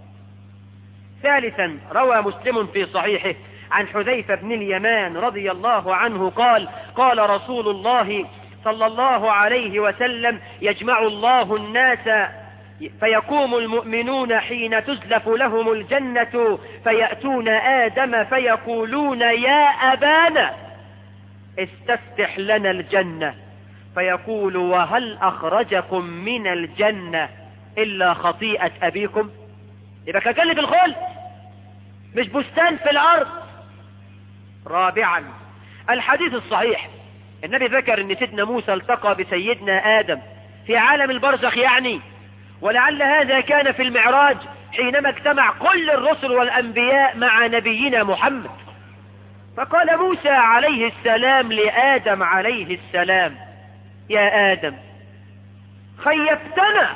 ثالثا روى مسلم في صحيحه عن حذيفة بن اليمان رضي الله عنه قال قال رسول الله صلى الله عليه وسلم يجمع الله الناس فيقوم المؤمنون حين تزلف لهم الجنة فيأتون آدم فيقولون يا أبانا استفتح لنا الجنة فيقول وهل أخرجكم من الجنة إلا خطيئة أبيكم يبقى كجنة الخلد مش بستان في الأرض رابعا الحديث الصحيح النبي ذكر ان سيدنا موسى التقى بسيدنا آدم في عالم البرزخ يعني ولعل هذا كان في المعراج حينما اجتمع كل الرسل والأنبياء مع نبينا محمد فقال موسى عليه السلام لآدم عليه السلام يا آدم خيبتنا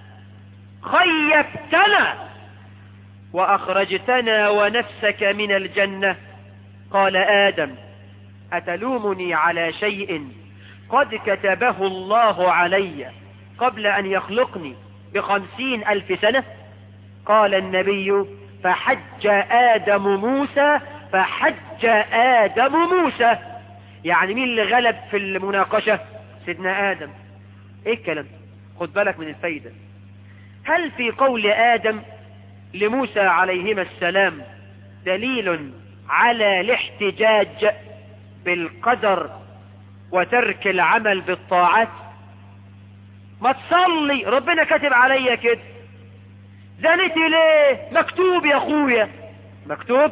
خيبتنا وأخرجتنا ونفسك من الجنة قال آدم أتلومني على شيء قد كتبه الله علي قبل أن يخلقني بخمسين ألف سنة قال النبي فحج آدم موسى فحج آدم موسى يعني مين اللي غلب في المناقشة سيدنا آدم ايه الكلام خد بالك من الفايدة هل في قول آدم لموسى عليهما السلام دليل على الاحتجاج بالقدر وترك العمل بالطاعات ما تصلي ربنا كاتب عليا كده زنتي ليه مكتوب يا اخويا مكتوب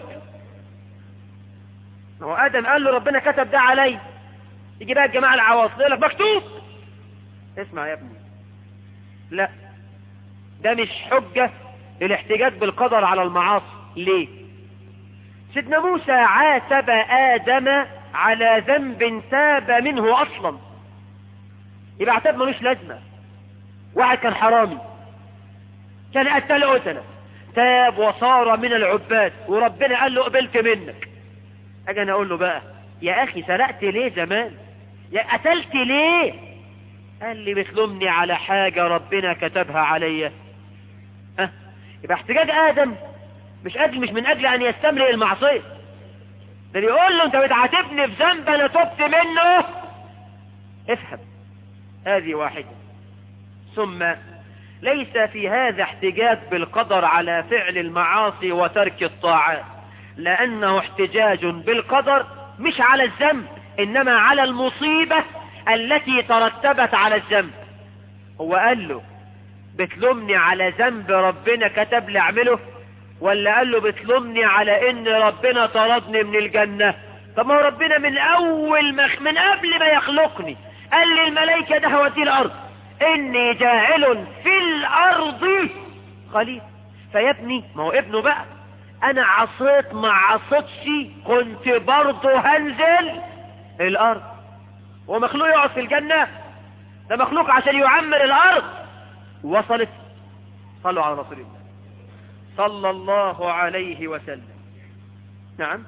هو ادم قال له ربنا كتب ده علي يجي بقى الجماعه العواصف يقول لك مكتوب اسمع يا ابني لا ده مش حجة للاحتجاج بالقدر على المعاصي ليه سيدنا موسى عاتب آدم على ذنب تاب منه أصلا يبقى عتاب ملوش لازمة واحد كان حرامي كان قتل قتلة تاب وصار من العباد وربنا قال له قبلت منك اجي انا اقول له بقى يا اخي سرقت ليه زمان يا قتلت ليه قال لي بتلومني على حاجة ربنا كتبها عليا ها يبقى احتجاج ادم مش اجل مش من اجل ان يستمرئ المعصية ده بيقول له انت بتعاتبني في ذنب انا تبت منه افهم هذه واحدة ثم ليس في هذا احتجاج بالقدر على فعل المعاصي وترك الطاعات لأنه احتجاج بالقدر مش على الذنب إنما على المصيبة التي ترتبت على الذنب هو قال له بتلومني على ذنب ربنا كتب لي اعمله ولا قال له بتلومني على ان ربنا طردني من الجنة طب ما هو ربنا من اول ما من قبل ما يخلقني قال لي الملائكة ده هودي الارض اني جاعل في الارض خليل فيا ابني ما هو ابنه بقى انا عصيت ما عصيتش كنت برضه هنزل الارض هو مخلوق يقعد في الجنة ده مخلوق عشان يعمر الارض وصلت صلوا على رسول الله صلى الله عليه وسلم نعم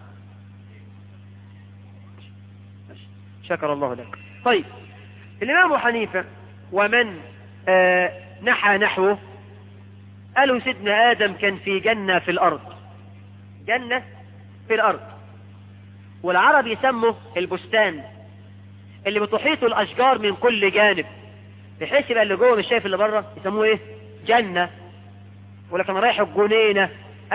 شكر الله لك طيب الإمام حنيفة ومن آه نحى نحوه قالوا سيدنا آدم كان في جنة في الأرض جنة في الأرض والعرب يسموا البستان اللي بتحيطه الأشجار من كل جانب بحيث يبقى اللي جوه مش شايف اللي بره يسموه ايه جنة ولكن رايح الجنينة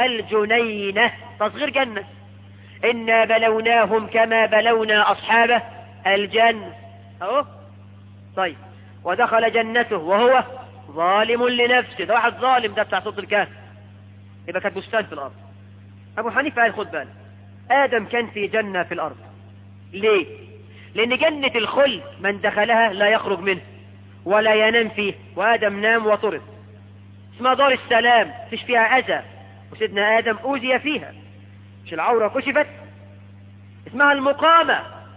الجنينة تصغير جنة إنا بلوناهم كما بلونا أصحاب الجنة أهو طيب ودخل جنته وهو ظالم لنفسه ده واحد ظالم ده بتاع صوت الكهف يبقى كانت بستان في الأرض أبو حنيفة قال خد بالك آدم كان في جنة في الأرض ليه لأن جنة الخلد من دخلها لا يخرج منه ولا ينام فيه وآدم نام وطرد اسمها دار السلام فيش فيها أذى وسيدنا آدم أوذي فيها مش العورة كشفت اسمها المقامة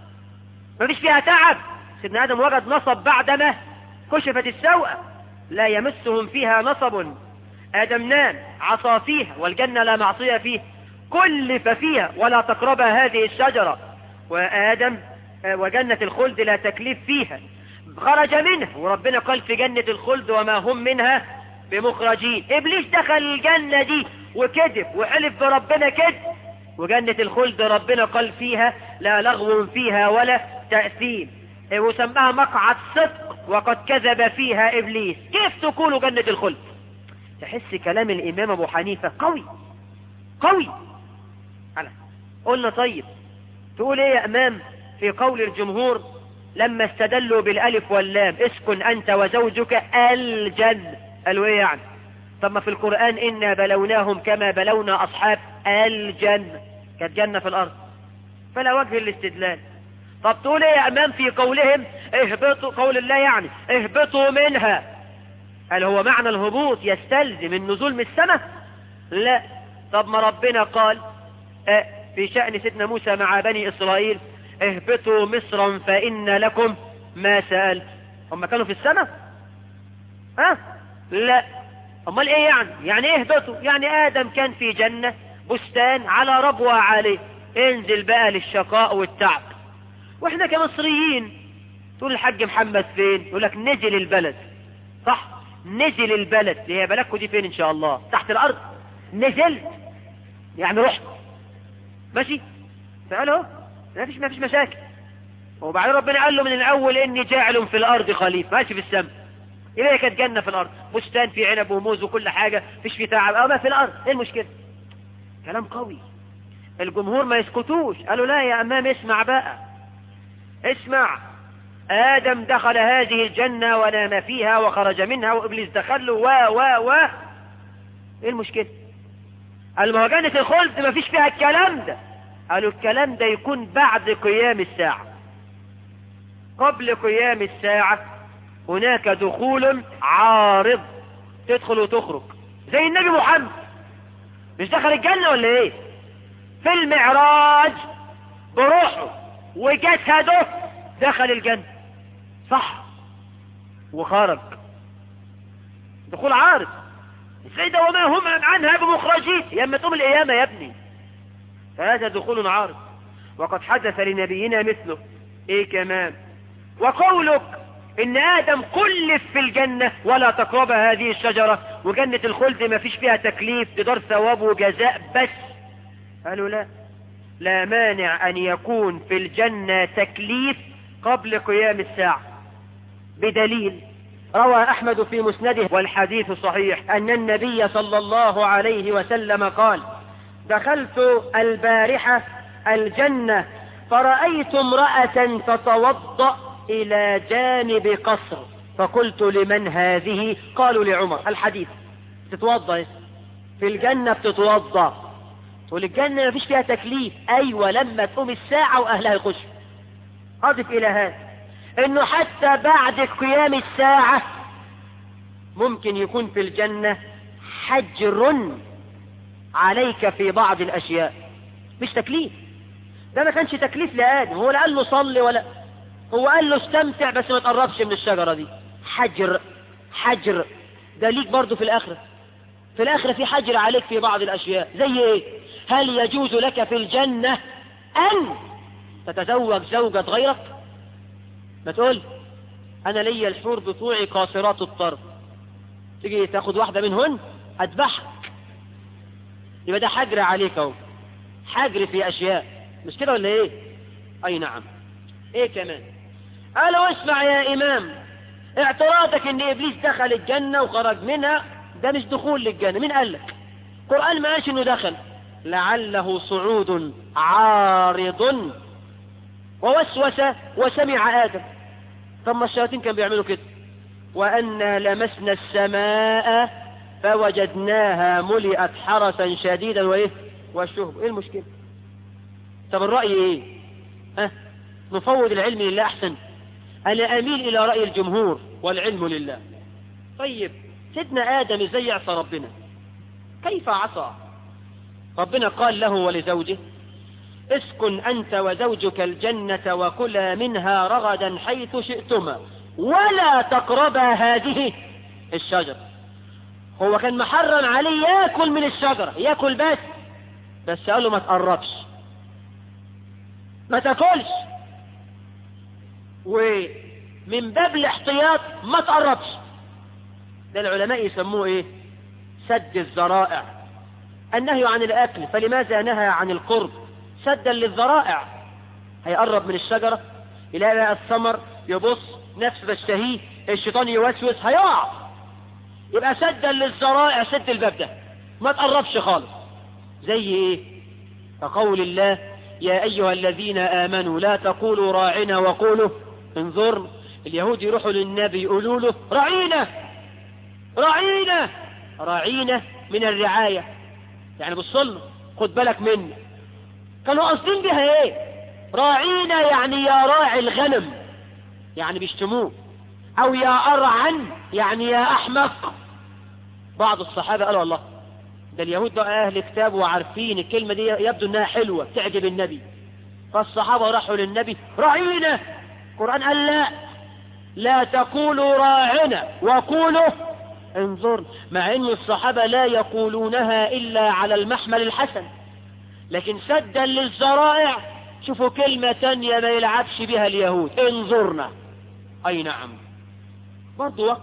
ما فيش فيها تعب سيدنا آدم وجد نصب بعدما كشفت السوءة لا يمسهم فيها نصب آدم نام عصى فيها والجنة لا معصية فيها كلف فيها ولا تقرب هذه الشجرة وآدم وجنة الخلد لا تكليف فيها خرج منها وربنا قال في جنة الخلد وما هم منها بمخرجين إبليس دخل الجنة دي وكذب وحلف بربنا كذب وجنة الخلد ربنا قال فيها لا لغو فيها ولا تأثيم وسماها مقعد صدق وقد كذب فيها إبليس كيف تكون جنة الخلد تحس كلام الإمام أبو حنيفة قوي قوي على قلنا طيب تقول ايه يا امام في قول الجمهور لما استدلوا بالالف واللام اسكن انت وزوجك الجنة قالوا ايه يعني طب ما في القرآن انا بلوناهم كما بلونا اصحاب الجنة كانت جنة في الارض فلا وجه الاستدلال طب تقول ايه يا امام في قولهم اهبطوا قول الله يعني اهبطوا منها هل هو معنى الهبوط يستلزم النزول من السماء لا طب ما ربنا قال اه في شأن سيدنا موسى مع بني إسرائيل اهبطوا مصرا فإن لكم ما سألت هم كانوا في السماء ها لا امال ايه يعني يعني ايه اهبطوا يعني ادم كان في جنة بستان على ربوة عليه انزل بقى للشقاء والتعب واحنا كمصريين تقول الحاج محمد فين يقول لك نزل البلد صح نزل البلد اللي هي بلدكم دي فين ان شاء الله تحت الارض نزلت يعني رحت ماشي فقال اهو ما فيش ما فيش مشاكل وبعدين ربنا قال له من الاول اني جاعل في الارض خليفه ماشي في السماء يبقى هي كانت جنه في الارض بستان فيه عنب وموز وكل حاجه فيش فيه تعب اه ما في الارض ايه المشكله كلام قوي الجمهور ما يسكتوش قالوا لا يا امام اسمع بقى اسمع آدم دخل هذه الجنة ونام فيها وخرج منها وإبليس دخل له و و و إيه المشكلة قال ما هو جنة الخلد ما فيش فيها الكلام ده قالوا الكلام ده يكون بعد قيام الساعة قبل قيام الساعة هناك دخول عارض تدخل وتخرج زي النبي محمد مش دخل الجنة ولا ايه في المعراج بروحه وجسده دخل الجنة صح وخرج دخول عارض السيدة وما هم عنها بمخرجين يا اما تقوم القيامة يا ابني فهذا دخول عارض وقد حدث لنبينا مثله ايه كمان وقولك ان ادم كلف في الجنة ولا تقرب هذه الشجرة وجنة الخلد ما فيش فيها تكليف بدار ثواب وجزاء بس قالوا لا لا مانع ان يكون في الجنة تكليف قبل قيام الساعة بدليل روى احمد في مسنده والحديث صحيح ان النبي صلى الله عليه وسلم قال دخلت البارحة الجنة فرأيت امرأة تتوضأ إلى جانب قصر فقلت لمن هذه قالوا لعمر الحديث تتوضأ في الجنة بتتوضأ تقول الجنة ما فيش فيها تكليف أيوة لما تقوم الساعة وأهلها يخشوا أضف إلى هذا إنه حتى بعد قيام الساعة ممكن يكون في الجنة حجر عليك في بعض الأشياء مش تكليف ده ما كانش تكليف لآدم هو لا قال له صلي ولا هو قال له استمتع بس ما تقربش من الشجرة دي حجر حجر ده ليك برضه في الآخرة في الآخرة في حجر عليك في بعض الأشياء زي إيه هل يجوز لك في الجنة أن تتزوج زوجة غيرك ما تقول أنا ليا الحور بتوعي قاصرات الطرف تيجي تاخد واحدة منهن أذبحك يبقى ده حجر عليك اهو حجر في أشياء مش كده ولا إيه أي نعم إيه كمان قالوا اسمع يا إمام اعتراضك ان ابليس دخل الجنة وخرج منها ده مش دخول للجنة مين قال لك القرآن ما قالش انه دخل لعله صعود عارض ووسوس وسمع آدم ثم الشياطين كانوا بيعملوا كده وأنا لمسنا السماء فوجدناها ملئت حرسا شديدا وإيه والشهب إيه المشكلة طب الرأي إيه ها نفوض العلم لله أحسن أنا أميل إلى رأي الجمهور والعلم لله طيب سيدنا آدم ازاي يعصى ربنا كيف عصى ربنا قال له ولزوجه اسكن أنت وزوجك الجنة وكلا منها رغدا حيث شئتما ولا تقربا هذه الشجرة هو كان محرم عليه ياكل من الشجرة ياكل بس بس قال له ما تقربش ما تاكلش ومن باب الاحتياط ما تقربش ده العلماء يسموه ايه سد الذرائع النهي عن الاكل فلماذا نهى عن القرب سدا للذرائع هيقرب من الشجرة يلاقي بقى الثمر يبص نفسه تشتهيه الشيطان يوسوس هيقع يبقى سدا للذرائع سد الباب ده ما تقربش خالص زي ايه كقول الله يا ايها الذين امنوا لا تقولوا راعنا وقولوا انظر اليهود يروحوا للنبي يقولوا له راعينا راعينا راعينا من الرعاية يعني بصلنا خد بالك مني كانوا قاصدين بها ايه راعينا يعني يا راعي الغنم يعني بيشتموه او يا ارعن يعني يا احمق بعض الصحابة قالوا الله ده اليهود بقى اهل كتاب وعارفين الكلمة دي يبدو انها حلوة تعجب النبي فالصحابة راحوا للنبي راعينا القرآن قال لا لا تقولوا راعنا وقولوا انظر مع ان الصحابة لا يقولونها الا على المحمل الحسن لكن سدا للذرائع شوفوا كلمة تانية ما يلعبش بها اليهود انظرنا اي نعم برضو وقفة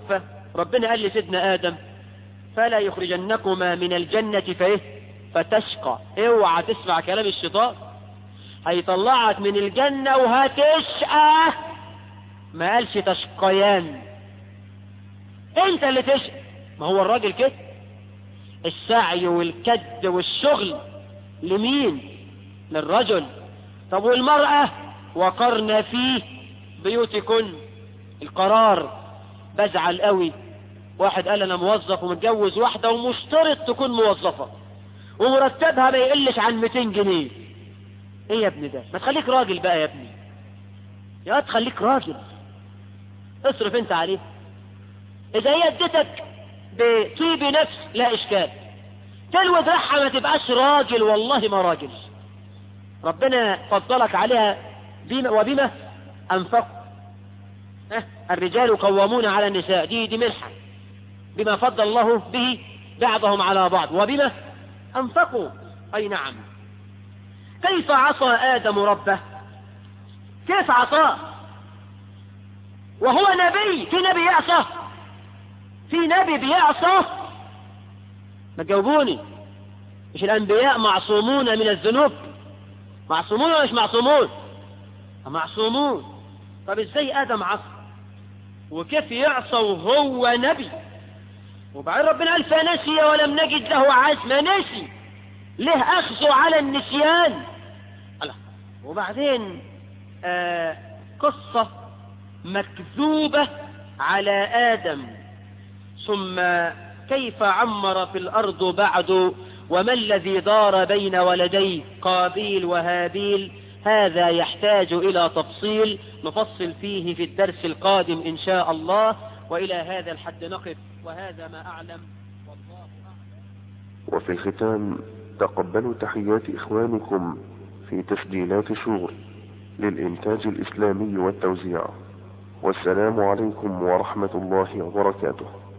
ربنا قال لسيدنا آدم فلا يخرجنكما من الجنة فإيه فتشقى اوعى تسمع كلام الشيطان هيطلعك من الجنة وهتشقى ما قالش تشقيان انت اللي تشقى ما هو الراجل كده السعي والكد والشغل لمين للرجل طب والمرأة وقرن فيه بيوتكن القرار بزعل قوي واحد قال انا موظف ومتجوز واحدة ومشترط تكون موظفة ومرتبها ما يقلش عن 200 جنيه ايه يا ابني ده ما تخليك راجل بقى يا ابني يا واد خليك راجل اصرف انت عليه اذا هي ادتك بطيب نفس لا اشكال تلوي دراعها ما تبقاش راجل والله ما راجل ربنا فضلك عليها بما وبما انفقوا اه الرجال قوامون على النساء دي دي منحة بما فضل الله به بعضهم على بعض وبما انفقوا اي نعم كيف عصى ادم ربه كيف عصاه وهو نبي في نبي يعصى في نبي بيعصى ما تجاوبوني مش الانبياء معصومون من الذنوب معصومون ولا مش معصومون معصومون طب ازاي ادم عصى وكيف يعصى وهو نبي وبعدين ربنا قال فنسي ولم نجد له عزم نسي له اخذه على النسيان الله وبعدين آه قصة مكذوبة على آدم ثم كيف عمر في الأرض بعد وما الذي دار بين ولدي قابيل وهابيل هذا يحتاج إلى تفصيل نفصل فيه في الدرس القادم إن شاء الله وإلى هذا الحد نقف وهذا ما أعلم والله أعلم وفي الختام تقبلوا تحيات إخوانكم في تسجيلات شغل للإنتاج الإسلامي والتوزيع والسلام عليكم ورحمة الله وبركاته